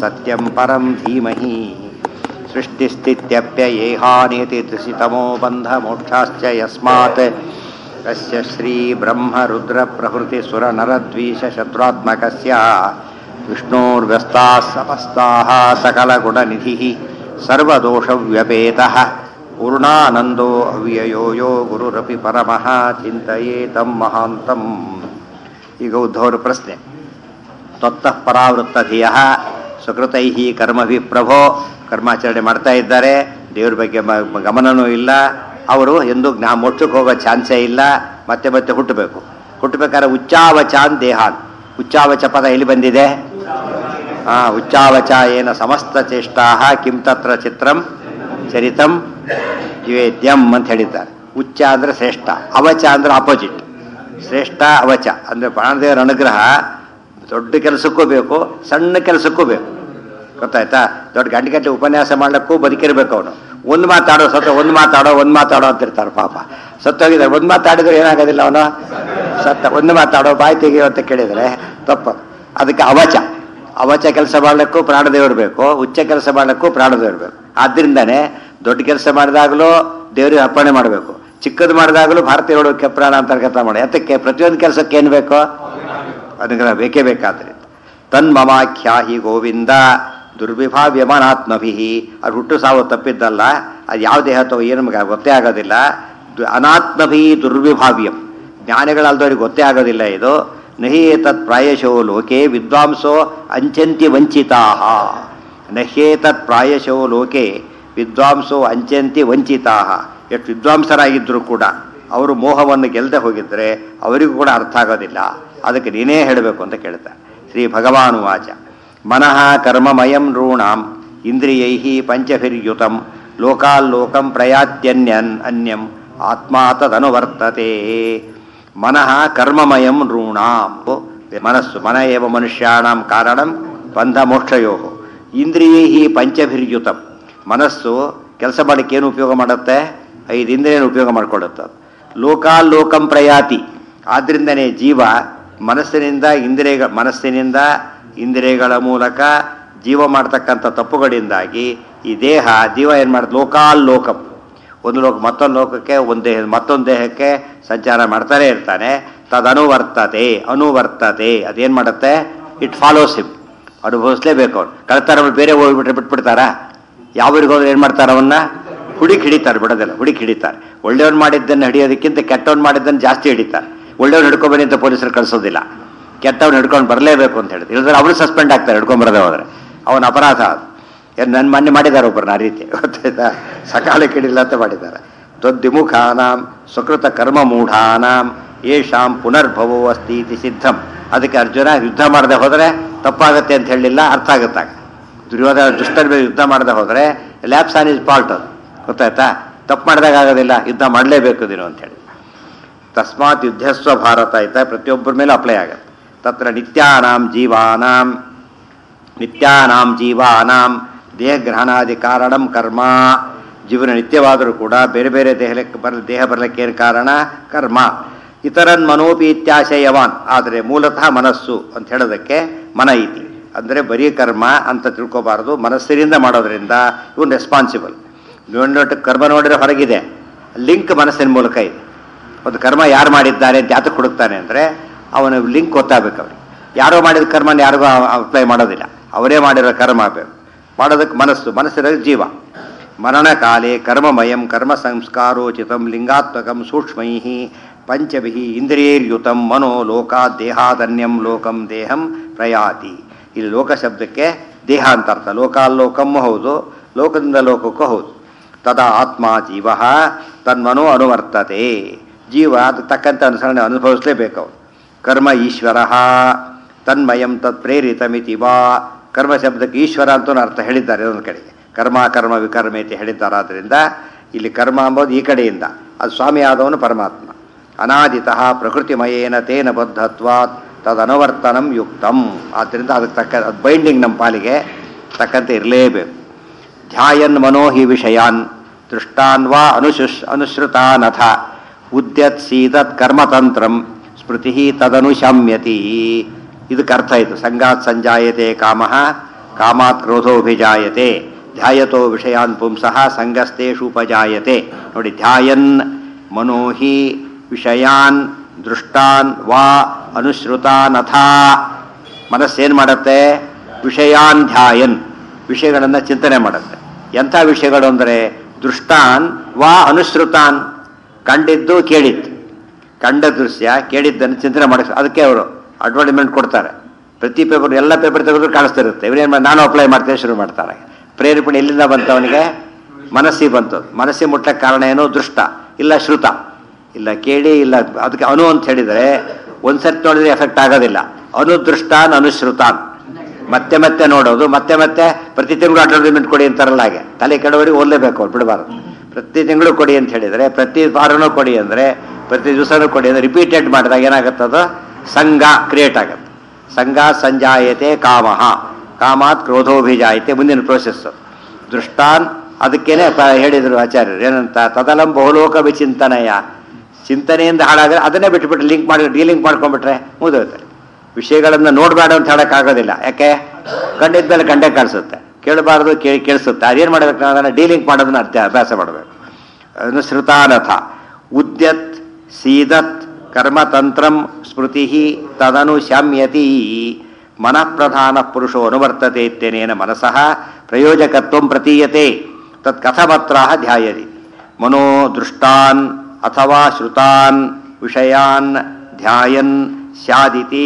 सत्यं परं धीमहि सृष्टिस्थित्यप्ययेहानेति त्रिशितमो बन्धमोक्षाश्च यस्मात् कस्य श्रीब्रह्मरुद्रप्रभृतिसुरनरद्वीषशत्रुत्मकस्य विष्णोर्व्यस्ताः समस्ताः सकलगुणनिधिः सर्वदोषव्यपेतः पूर्णानन्दो ಅವ್ಯಯೋ ಯೋ ಗುರುರಪಿ ಪರಮಃ ಚಿಂತೆಯೇತಂ ಮಹಾಂತಂ ಈಗ ಉದ್ಧವರ ಪ್ರಶ್ನೆ ತ್ವತ್ತಃ ಪರಾವೃತ್ತಧಿಯ ಸುಕೃತೈ ಕರ್ಮಭಿ ಪ್ರಭೋ ಕರ್ಮಾಚರಣೆ ಮಾಡ್ತಾ ಇದ್ದಾರೆ ದೇವ್ರ ಬಗ್ಗೆ ಮ- ಗಮನನೂ ಇಲ್ಲ ಅವರು ಎಂದು ಜ್ಞಾ ಮೋಕ್ಷಕ್ಕೆ ಹೋಗೋ ಚಾನ್ಸೇ ಇಲ್ಲ ಮತ್ತೆ ಮತ್ತೆ ಹುಟ್ಟಬೇಕು ಹುಟ್ಟಬೇಕಾದ್ರೆ ಉಚ್ಚಾವಚಾನ್ ದೇಹಾನ್ ಉಚ್ಚಾವಚ ಪದ ಎಲ್ಲಿ ಬಂದಿದೆ ಆ ಉಚ್ಚಾವಚ ಏನ ಸಮಸ್ತ ಚೇಷ್ಟಾ ಕಿಂ ತತ್ರ ಚಿತ್ರಂ ಚರಿತಂ ದ್ವೇದ್ಯಂ ಅಂತ ಹೇಳಿದ್ದಾರೆ ಉಚ್ಚ ಅಂದ್ರೆ ಶ್ರೇಷ್ಠ ಅವಚ ಅಂದ್ರೆ ಆಪೋಸಿಟ್ ಶ್ರೇಷ್ಠ ಅವಚ ಅಂದ್ರೆ ಪ್ರಾಣದೇವರ ಅನುಗ್ರಹ ದೊಡ್ಡ ಕೆಲಸಕ್ಕೂ ಬೇಕು ಸಣ್ಣ ಕೆಲಸಕ್ಕೂ ಬೇಕು ಗೊತ್ತಾಯ್ತಾ ದೊಡ್ಡ ಗಂಟೆ ಗಂಟೆ ಉಪನ್ಯಾಸ ಮಾಡ್ಲಿಕ್ಕೂ ಬದುಕಿರ್ಬೇಕು ಅವನು ಒಂದು ಮಾತಾಡೋ ಸತ್ತ ಒಂದು ಮಾತಾಡೋ ಒಂದು ಮಾತಾಡೋ ಅಂತಿರ್ತಾರೆ ಪಾಪ ಸತ್ತೋಗಿದ್ದಾರೆ ಒಂದು ಮಾತಾಡಿದ್ರೆ ಏನಾಗೋದಿಲ್ಲ ಅವನು ಸತ್ತ ಒಂದು ಮಾತಾಡೋ ಬಾಯಿ ತೆಗಿಯೋ ಅಂತ ಕೇಳಿದರೆ ತಪ್ಪು ಅದಕ್ಕೆ ಅವಚ ಅವಚ ಕೆಲಸ ಮಾಡ್ಲಿಕ್ಕೂ ಪ್ರಾಣದೇವರು ಬೇಕು ಉಚ್ಚ ಕೆಲಸ ಮಾಡ್ಲಿಕ್ಕೂ ಪ್ರಾಣದೇವರು ಬೇಕು ಆದ್ರಿಂದಾನೆ ದೊಡ್ಡ ಕೆಲಸ ಮಾಡಿದಾಗಲೂ ದೇವರಿಗೆ ಅರ್ಪಣೆ ಮಾಡಬೇಕು ಚಿಕ್ಕದು ಮಾಡಿದಾಗಲೂ ಭಾರತೀಯಗಳು ಪ್ರಾಣ ಅಂತರ್ಗತ ಮಾಡಿ ಅದಕ್ಕೆ ಪ್ರತಿಯೊಂದು ಕೆಲಸಕ್ಕೆ ಏನು ಬೇಕು ಅನುಗ್ರಹ ಬೇಕೇ ಬೇಕಾದ್ರೆ ತನ್ಮಮಾಖ್ಯಾಹಿ ಗೋವಿಂದ ದುರ್ವಿಭಾವ್ಯಮಾನಾತ್ಮಭಿ ಅದು ಹುಟ್ಟು ಸಾವು ತಪ್ಪಿದ್ದಲ್ಲ ಅದು ಯಾವ ದೇಹ ಅಥವಾ ಏನು ನಮಗೆ ಗೊತ್ತೇ ಆಗೋದಿಲ್ಲ ದು- ಅನಾತ್ಮಭಿ ದುರ್ವಿಭಾವ್ಯಂ ಜ್ಞಾನಿಗಳಲ್ದವ್ರಿಗೆ ಗೊತ್ತೇ ಆಗೋದಿಲ್ಲ ಇದು ನಹ್ಯೇತತ್ ಪ್ರಾಯಶೋ ಲೋಕೆ ವಿದ್ವಾಂಸೋ ಅಂಚಂತಿ ವಂಚಿತಾ ನಹ್ಯೇತತ್ ಪ್ರಾಯಶೋ ಲೋಕೆ ವಿದ್ವಾಂಸೋ ಅಂಚಂತಿ ವಂಚಿತಾ ಎಷ್ಟು ವಿದ್ವಾಂಸರಾಗಿದ್ದರೂ ಕೂಡ ಅವರು ಮೋಹವನ್ನು ಗೆಲ್ಲದೆ ಹೋಗಿದ್ರೆ ಅವರಿಗೂ ಕೂಡ ಅರ್ಥ ಆಗೋದಿಲ್ಲ ಅದಕ್ಕೆ ನೀನೇ ಹೇಳಬೇಕು ಅಂತ ಕೇಳ್ತಾರೆ ಶ್ರೀ ಭಗವಾನು ವಾಚ ಮನಃ ಕರ್ಮಮಯಂ ನೃಣಾಂ ಇಂದ್ರಿಯೈ ಪಂಚಭಿರ್ಯುತಂ ಲೋಕಾಲ್ಲೋಕಂ ಪ್ರಯಾತ್ಯನ್ಯನ್ ಅನ್ಯಂ ಆತ್ಮಾ ತದನುವರ್ತತೆ ಮನಃ ಕರ್ಮಮಯಂ ನೃಣಾಂ ಮನಸ್ಸು ಮನ ಏವ ಮನುಷ್ಯಾಣಂ ಕಾರಣಂ ಬಂಧ ಮೋಕ್ಷಯೋ ಇಂದ್ರಿಯೈ ಪಂಚಭಿರ್ಯುತಂ ಮನಸ್ಸು ಕೆಲಸ ಮಾಡಲಿಕ್ಕೆ ಏನು ಉಪಯೋಗ ಮಾಡುತ್ತೆ ಐದು ಇಂದ್ರಿಯನ ಉಪಯೋಗ ಮಾಡಿಕೊಳ್ಳುತ್ತೆ ಲೋಕಾಲ್ಲೋಕಂ ಪ್ರಯಾತಿ ಆದ್ರಿಂದನೇ ಜೀವ ಮನಸ್ಸಿನಿಂದ ಇಂದ್ರಿಯಗಳ ಮನಸ್ಸಿನಿಂದ ಇಂದ್ರಿಯಗಳ ಮೂಲಕ ಜೀವ ಮಾಡ್ತಕ್ಕಂಥ ತಪ್ಪುಗಳಿಂದಾಗಿ ಈ ದೇಹ ಜೀವ ಏನು ಮಾಡುತ್ತೆ ಲೋಕಾಲ್ಲೋಕಂ ಒಂದು ಲೋಕ ಮತ್ತೊಂದು ಲೋಕಕ್ಕೆ ಒಂದು ದೇಹ ಮತ್ತೊಂದು ದೇಹಕ್ಕೆ ಸಂಚಾರ ಮಾಡ್ತಾನೆ ಇರ್ತಾನೆ ತದನುವರ್ತತೆ ಅನುವರ್ತತೆ ಅದೇನು ಮಾಡುತ್ತೆ ಇಟ್ ಫಾಲೋಸ್ ಹಿಮ್ ಅನುಭವಿಸ್ಲೇಬೇಕು ಅವ್ನು ಕಳ್ತಾರ ಬೇರೆ ಹೋಗ್ಬಿಟ್ರೆ ಬಿಟ್ಬಿಡ್ತಾರಾ ಯಾವ್ರಿಗೆ ಹೋದ್ರೆ ಏನು ಮಾಡ್ತಾರೆ ಅವನ್ನ ಹುಡುಕಿ ಹಿಡಿತಾರೆ ಬಿಡೋದಿಲ್ಲ ಹುಡುಕಿ ಹಿಡಿತಾರೆ ಒಳ್ಳೆಯವ್ನು ಮಾಡಿದ್ದನ್ನು ಹಿಡಿಯೋದಕ್ಕಿಂತ ಕೆಟ್ಟವ್ನು ಮಾಡಿದ್ದನ್ನು ಜಾಸ್ತಿ ಹಿಡಿತಾರೆ ಒಳ್ಳೆಯವ್ನು ಹಿಡ್ಕೊಂಬನ್ನಿ ಅಂತ ಪೊಲೀಸರು ಕಳಿಸೋದಿಲ್ಲ ಕೆಟ್ಟವ್ನು ಹಿಡ್ಕೊಂಡು ಬರಲೇಬೇಕು ಅಂತ ಹೇಳಿದ್ರು ಇಲ್ಲದ್ರೆ ಅವನು ಸಸ್ಪೆಂಡ್ ಆಗ್ತಾರೆ ಹಿಡ್ಕೊಂಬರದೆ ಹೋದ್ರೆ ಅವನ ಅಪರಾಧ ಅದು ಏನು ನನ್ನ ಮೊನ್ನೆ ಮಾಡಿದ್ದಾರೆ ಒಬ್ಬರನ್ನ ಆ ರೀತಿ ಗೊತ್ತಾಯ್ತಾ ಸಕಾಲ ಕಿಡಿಲ್ಲ ಅಂತ ಮಾಡಿದ್ದಾರೆ ತ್ವದ್ವಿಮುಖಾನಾಂ ಸುಕೃತ ಕರ್ಮ ಮೂಢಾನಾಂ ಯೇಷಾಂ ಪುನರ್ಭವೋ ಅಸ್ತಿ ಇತಿ ಸಿದ್ಧಂ ಅದಕ್ಕೆ ಅರ್ಜುನ ಯುದ್ಧ ಮಾಡದೆ ಹೋದರೆ ತಪ್ಪಾಗತ್ತೆ ಅಂತ ಹೇಳಲಿಲ್ಲ ಅರ್ಥ ಆಗುತ್ತಾಗ ದುರ್ಯೋಧನ ದುಷ್ಟರ ಮೇಲೆ ಯುದ್ಧ ಮಾಡದೆ ಹೋದರೆ ಲ್ಯಾಬ್ಸ್ ಆನ್ ಇಸ್ ಪಾಲ್ಟ್ ಅದು ಗೊತ್ತಾಯ್ತಾ ತಪ್ಪು ಮಾಡಿದಾಗ ಆಗೋದಿಲ್ಲ ಯುದ್ಧ ಮಾಡಲೇಬೇಕು ನೀನು ಅಂತೇಳಿ ತಸ್ಮಾತ್ ಯುದ್ಧಸ್ವ ಭಾರತ ಆಯ್ತಾ ಪ್ರತಿಯೊಬ್ಬರ ಮೇಲೆ ಅಪ್ಲೈ ಆಗುತ್ತೆ ತತ್ರ ನಿತ್ಯಾನಾಂ ಜೀವಾನಾಂ ನಿತ್ಯಾನಾಂ ಜೀವಾನಾಂ ದೇಹಗ್ರಹಣಾದಿ ಕಾರಣಂ ಕರ್ಮ ಜೀವನ ನಿತ್ಯವಾದರೂ ಕೂಡ ಬೇರೆ ಬೇರೆ ದೇಹಕ್ಕೆ ಬರ ದೇಹ ಬರಲಿಕ್ಕೆ ಏನು ಕಾರಣ ಕರ್ಮ ಇತರನ್ ಮನೋಪಿ ಇತ್ಯಾಶಯವಾನ್ ಆದರೆ ಮೂಲತಃ ಮನಸ್ಸು ಅಂತ ಹೇಳೋದಕ್ಕೆ ಮನ ಇತಿ ಅಂದರೆ ಬರೀ ಕರ್ಮ ಅಂತ ತಿಳ್ಕೊಬಾರದು ಮನಸ್ಸಿನಿಂದ ಮಾಡೋದ್ರಿಂದ ಇವನು ರೆಸ್ಪಾನ್ಸಿಬಲ್ ನೋಟ ಕರ್ಮ ನೋಡಿದ್ರೆ ಹೊರಗಿದೆ ಲಿಂಕ್ ಮನಸ್ಸಿನ ಮೂಲಕ ಇದೆ ಒಂದು ಕರ್ಮ ಯಾರು ಮಾಡಿದ್ದಾರೆ ಅಂತ ಯಾತಕ್ಕೆ ಹುಡುಕ್ತಾನೆ ಅಂದರೆ ಅವನ ಲಿಂಕ್ ಗೊತ್ತಾಗಬೇಕು ಅವ್ರಿಗೆ ಯಾರೋ ಮಾಡಿದ ಕರ್ಮನ ಯಾರಿಗೂ ಅಪ್ಲೈ ಮಾಡೋದಿಲ್ಲ ಅವರೇ ಮಾಡಿರೋ ಕರ್ಮ ಆಗಬೇಕು ಮಾಡೋದಕ್ಕೆ ಮನಸ್ಸು ಮನಸ್ಸಿನ ಜೀವ ಮರಣಕಾಲೇ ಕರ್ಮಮಯಂ ಕರ್ಮ ಸಂಸ್ಕಾರೋಚಿತಂ ಲಿಂಗಾತ್ಮಕಂ ಸೂಕ್ಷ್ಮೈ ಪಂಚಭಿ ಇಂದ್ರಿಯೈರ್ಯುತಂ ಮನೋ ಲೋಕಾತ್ ದೇಹಾದನ್ಯಂ ಲೋಕಂ ದೇಹಂ ಪ್ರಯಾತಿ ಇಲ್ಲಿ ಲೋಕ ಶಬ್ದಕ್ಕೆ ದೇಹ ಅಂತ ಅರ್ಥ ಲೋಕಾಲ್ಲೋಕಂ ಹೌದು ಲೋಕದಿಂದ ಲೋಕಕ್ಕೂ ಹೌದು ತದಾ ಆತ್ಮ ಜೀವ ತನ್ಮನೋ ಅನುವರ್ತತೆ ಜೀವ ಅದಕ್ಕೆ ತಕ್ಕಂತೆ ಅನುಸರಣೆ ಅನುಭವಿಸಲೇಬೇಕು ಅವನು ಕರ್ಮ ಈಶ್ವರ ತನ್ಮಯಂ ತತ್ ಪ್ರೇರಿತಮಿತಿ ವಾ ಕರ್ಮ ಶಬ್ದಕ್ಕೆ ಈಶ್ವರ ಅಂತಲೂ ಅರ್ಥ ಹೇಳಿದ್ದಾರೆ ಒಂದು ಕಡೆಗೆ ಕರ್ಮ ಕರ್ಮ ವಿಕರ್ಮೇತಿ ಹೇಳಿದ್ದಾರೆ ಆದ್ದರಿಂದ ಇಲ್ಲಿ ಕರ್ಮ ಅಂಬೋದು ಈ ಕಡೆಯಿಂದ ಅದು ಸ್ವಾಮಿ ಆದವನು ಪರಮಾತ್ಮ ಅನಾದಿತಃ ಪ್ರಕೃತಿಮಯೇನ ತೇನ ಬದ್ಧತ್ವಾತ್ ತದನುವರ್ತನಂ ಯುಕ್ತಂ ಆದ್ದರಿಂದ ಅದಕ್ಕೆ ತಕ್ಕ ಅದು ಬೈಂಡಿಂಗ್ ನಮ್ಮ ಪಾಲಿಗೆ ತಕ್ಕಂತೆ ಇರಲೇಬೇಕು ಧ್ಯಾಯನ್ ಮನೋ ಹಿ ವಿಷಯಾನ್ ದೃಷ್ಟಾನ್ ವಾ ಅನುಶುಷ್ ಅನುಸೃತಾನಥ ಉದ್ಯತ್ ಸೀದತ್ ಕರ್ಮತಂತ್ರಂ ಸ್ಮೃತಿ ತದನುಶಮ್ಯತಿ ಇದಕ್ಕೆ ಅರ್ಥ ಆಯಿತು ಸಂಗಾತ್ ಸಂಜಾಯತೆ ಕಾಮ ಕಾಮಾತ್ ಕ್ರೋಧೋಭಿಜಾಯತೆ ಧ್ಯಾಯತೋ ವಿಷಯಾನ್ ಪುಂಸಃ ಸಂಗಸ್ತೇಷು ಉಪಜಾಯತೆ ನೋಡಿ ಧ್ಯಾಯನ್ ಮನೋಹಿ ವಿಷಯಾನ್ ದೃಷ್ಟಾನ್ ವಾ ಅನುಶ್ರುತಾನ್ ಅಥಾ ಮನಸ್ಸೇನು ಮಾಡುತ್ತೆ ವಿಷಯಾನ್ ಧ್ಯಾಯನ್ ವಿಷಯಗಳನ್ನು ಚಿಂತನೆ ಮಾಡುತ್ತೆ ಎಂಥ ವಿಷಯಗಳು ಅಂದರೆ ದೃಷ್ಟಾನ್ ವಾ ಅನುಶ್ರುತಾನ್ ಕಂಡಿದ್ದು ಕೇಳಿದ್ದು ಕಂಡ ದೃಶ್ಯ ಕೇಳಿದ್ದನ್ನು ಚಿಂತನೆ ಮಾಡಕ್ಕೆ ಅದಕ್ಕೆ ಅವರು ಅಡ್ವರ್ಟೈಸ್ಮೆಂಟ್ ಕೊಡ್ತಾರೆ ಪ್ರತಿ ಪೇಪರ್ ಎಲ್ಲ ಪೇಪರ್ ತೆಗೆದ್ರು ಕಾಣಿಸ್ತಿರುತ್ತೆ ಇವರೇನು ನಾನು ಅಪ್ಲೈ ಮಾಡ್ತೇವೆ ಶುರು ಮಾಡ್ತಾರೆ ಪ್ರೇರೇಪಣೆ ಎಲ್ಲಿಂದ ಬಂತು ಅವನಿಗೆ ಮನಸ್ಸಿಗೆ ಬಂತು ಮನಸ್ಸಿಗೆ ಮುಟ್ಟಕ್ಕೆ ಕಾರಣ ಏನು ದೃಷ್ಟ ಇಲ್ಲ ಶ್ರುತ ಇಲ್ಲ ಕೇಳಿ ಇಲ್ಲ ಅದಕ್ಕೆ ಅನು ಅಂತ ಹೇಳಿದರೆ ಒಂದ್ಸರ್ತಿ ನೋಡಿದ್ರೆ ಎಫೆಕ್ಟ್ ಆಗೋದಿಲ್ಲ ಅನುದೃಷ್ಟಾನ್ ಅನುಶ್ರುತಾನ್ ಮತ್ತೆ ಮತ್ತೆ ನೋಡೋದು ಮತ್ತೆ ಮತ್ತೆ ಪ್ರತಿ ತಿಂಗಳು ಅಡ್ವರ್ಟೈಸ್ಮೆಂಟ್ ಕೊಡಿ ಅಂತಾರಲ್ಲ ಹಾಗೆ ತಲೆ ಕೆಡವರಿಗೆ ಓದಲೇಬೇಕು ಅವ್ರು ಬಿಡಬಾರ್ದು ಪ್ರತಿ ತಿಂಗಳು ಕೊಡಿ ಅಂತ ಹೇಳಿದರೆ ಪ್ರತಿ ವಾರನೂ ಕೊಡಿ ಅಂದರೆ ಪ್ರತಿ ದಿವಸನೂ ಕೊಡಿ ಅಂದರೆ ರಿಪೀಟೆಡ್ ಮಾಡಿದಾಗ ಏನಾಗುತ್ತದು ಸಂಘ ಕ್ರಿಯೇಟ್ ಆಗುತ್ತೆ ಸಂಘ ಸಂಜಾಯತೆ ಕಾಮಃ ಕಾಮಾತ್ ಕ್ರೋಧೋಭಿಜಾಯತೆ ಮುಂದಿನ ಪ್ರೋಸೆಸ್ ದೃಷ್ಟಾನ್ ಅದಕ್ಕೇನೆ ಪ- ಹೇಳಿದರು ಆಚಾರ್ಯರು ಏನಂತ ತದಲಂ ಬಹುಲೋಕ ವಿಚಿಂತನಯ ಚಿಂತನೆಯಿಂದ ಹಾಳಾದ್ರೆ ಅದನ್ನೇ ಬಿಟ್ಬಿಟ್ಟು ಲಿಂಕ್ ಮಾಡಿ ಡೀಲಿಂಕ್ ಮಾಡ್ಕೊಂಡ್ಬಿಟ್ರೆ ಮುಗಿದೋಗ್ತಾರೆ ವಿಷಯಗಳನ್ನು ನೋಡಬೇಡ ಅಂತ ಹೇಳೋಕ್ಕಾಗೋದಿಲ್ಲ ಯಾಕೆ ಕಂಡಿದ್ದ ಮೇಲೆ ಕಂಡೇ ಕಾಣಿಸುತ್ತೆ ಕೇಳಬಾರ್ದು ಕೇಳಿ ಕೇಳಿಸುತ್ತೆ ಅದೇನು ಮಾಡಬೇಕು ನಾವು ಅದನ್ನು ಡೀಲಿಂಕ್ ಮಾಡೋದನ್ನ ಅರ್ಥ ಅಭ್ಯಾಸ ಮಾಡಬೇಕು ಅದನ್ನು ಶ್ರುತಾನಥ ಉದ್ಯತ್ ಸೀದತ್ ಕರ್ಮತಂತ್ರಂ ಸ್ಮೃತಿ ತದನು ಶಾಮ್ಯತಿ ಮನಃಪ್ರಧಾನ ಪುರುಷೋ ಅನುವರ್ತತೆ ಇತ್ಯನೇನ ಮನಸಃ ಪ್ರಯೋಜಕತ್ವ ಪ್ರತೀಯತೆ ತತ್ ಕಥಮತ್ರ ಧ್ಯಾಯತಿ ಮನೋ ದೃಷ್ಟಾನ್ ಅಥವಾ ಶ್ರುತಾನ್ ವಿಷಯಾನ್ ಧ್ಯಾಯನ್ ಸ್ಯಾದಿತಿ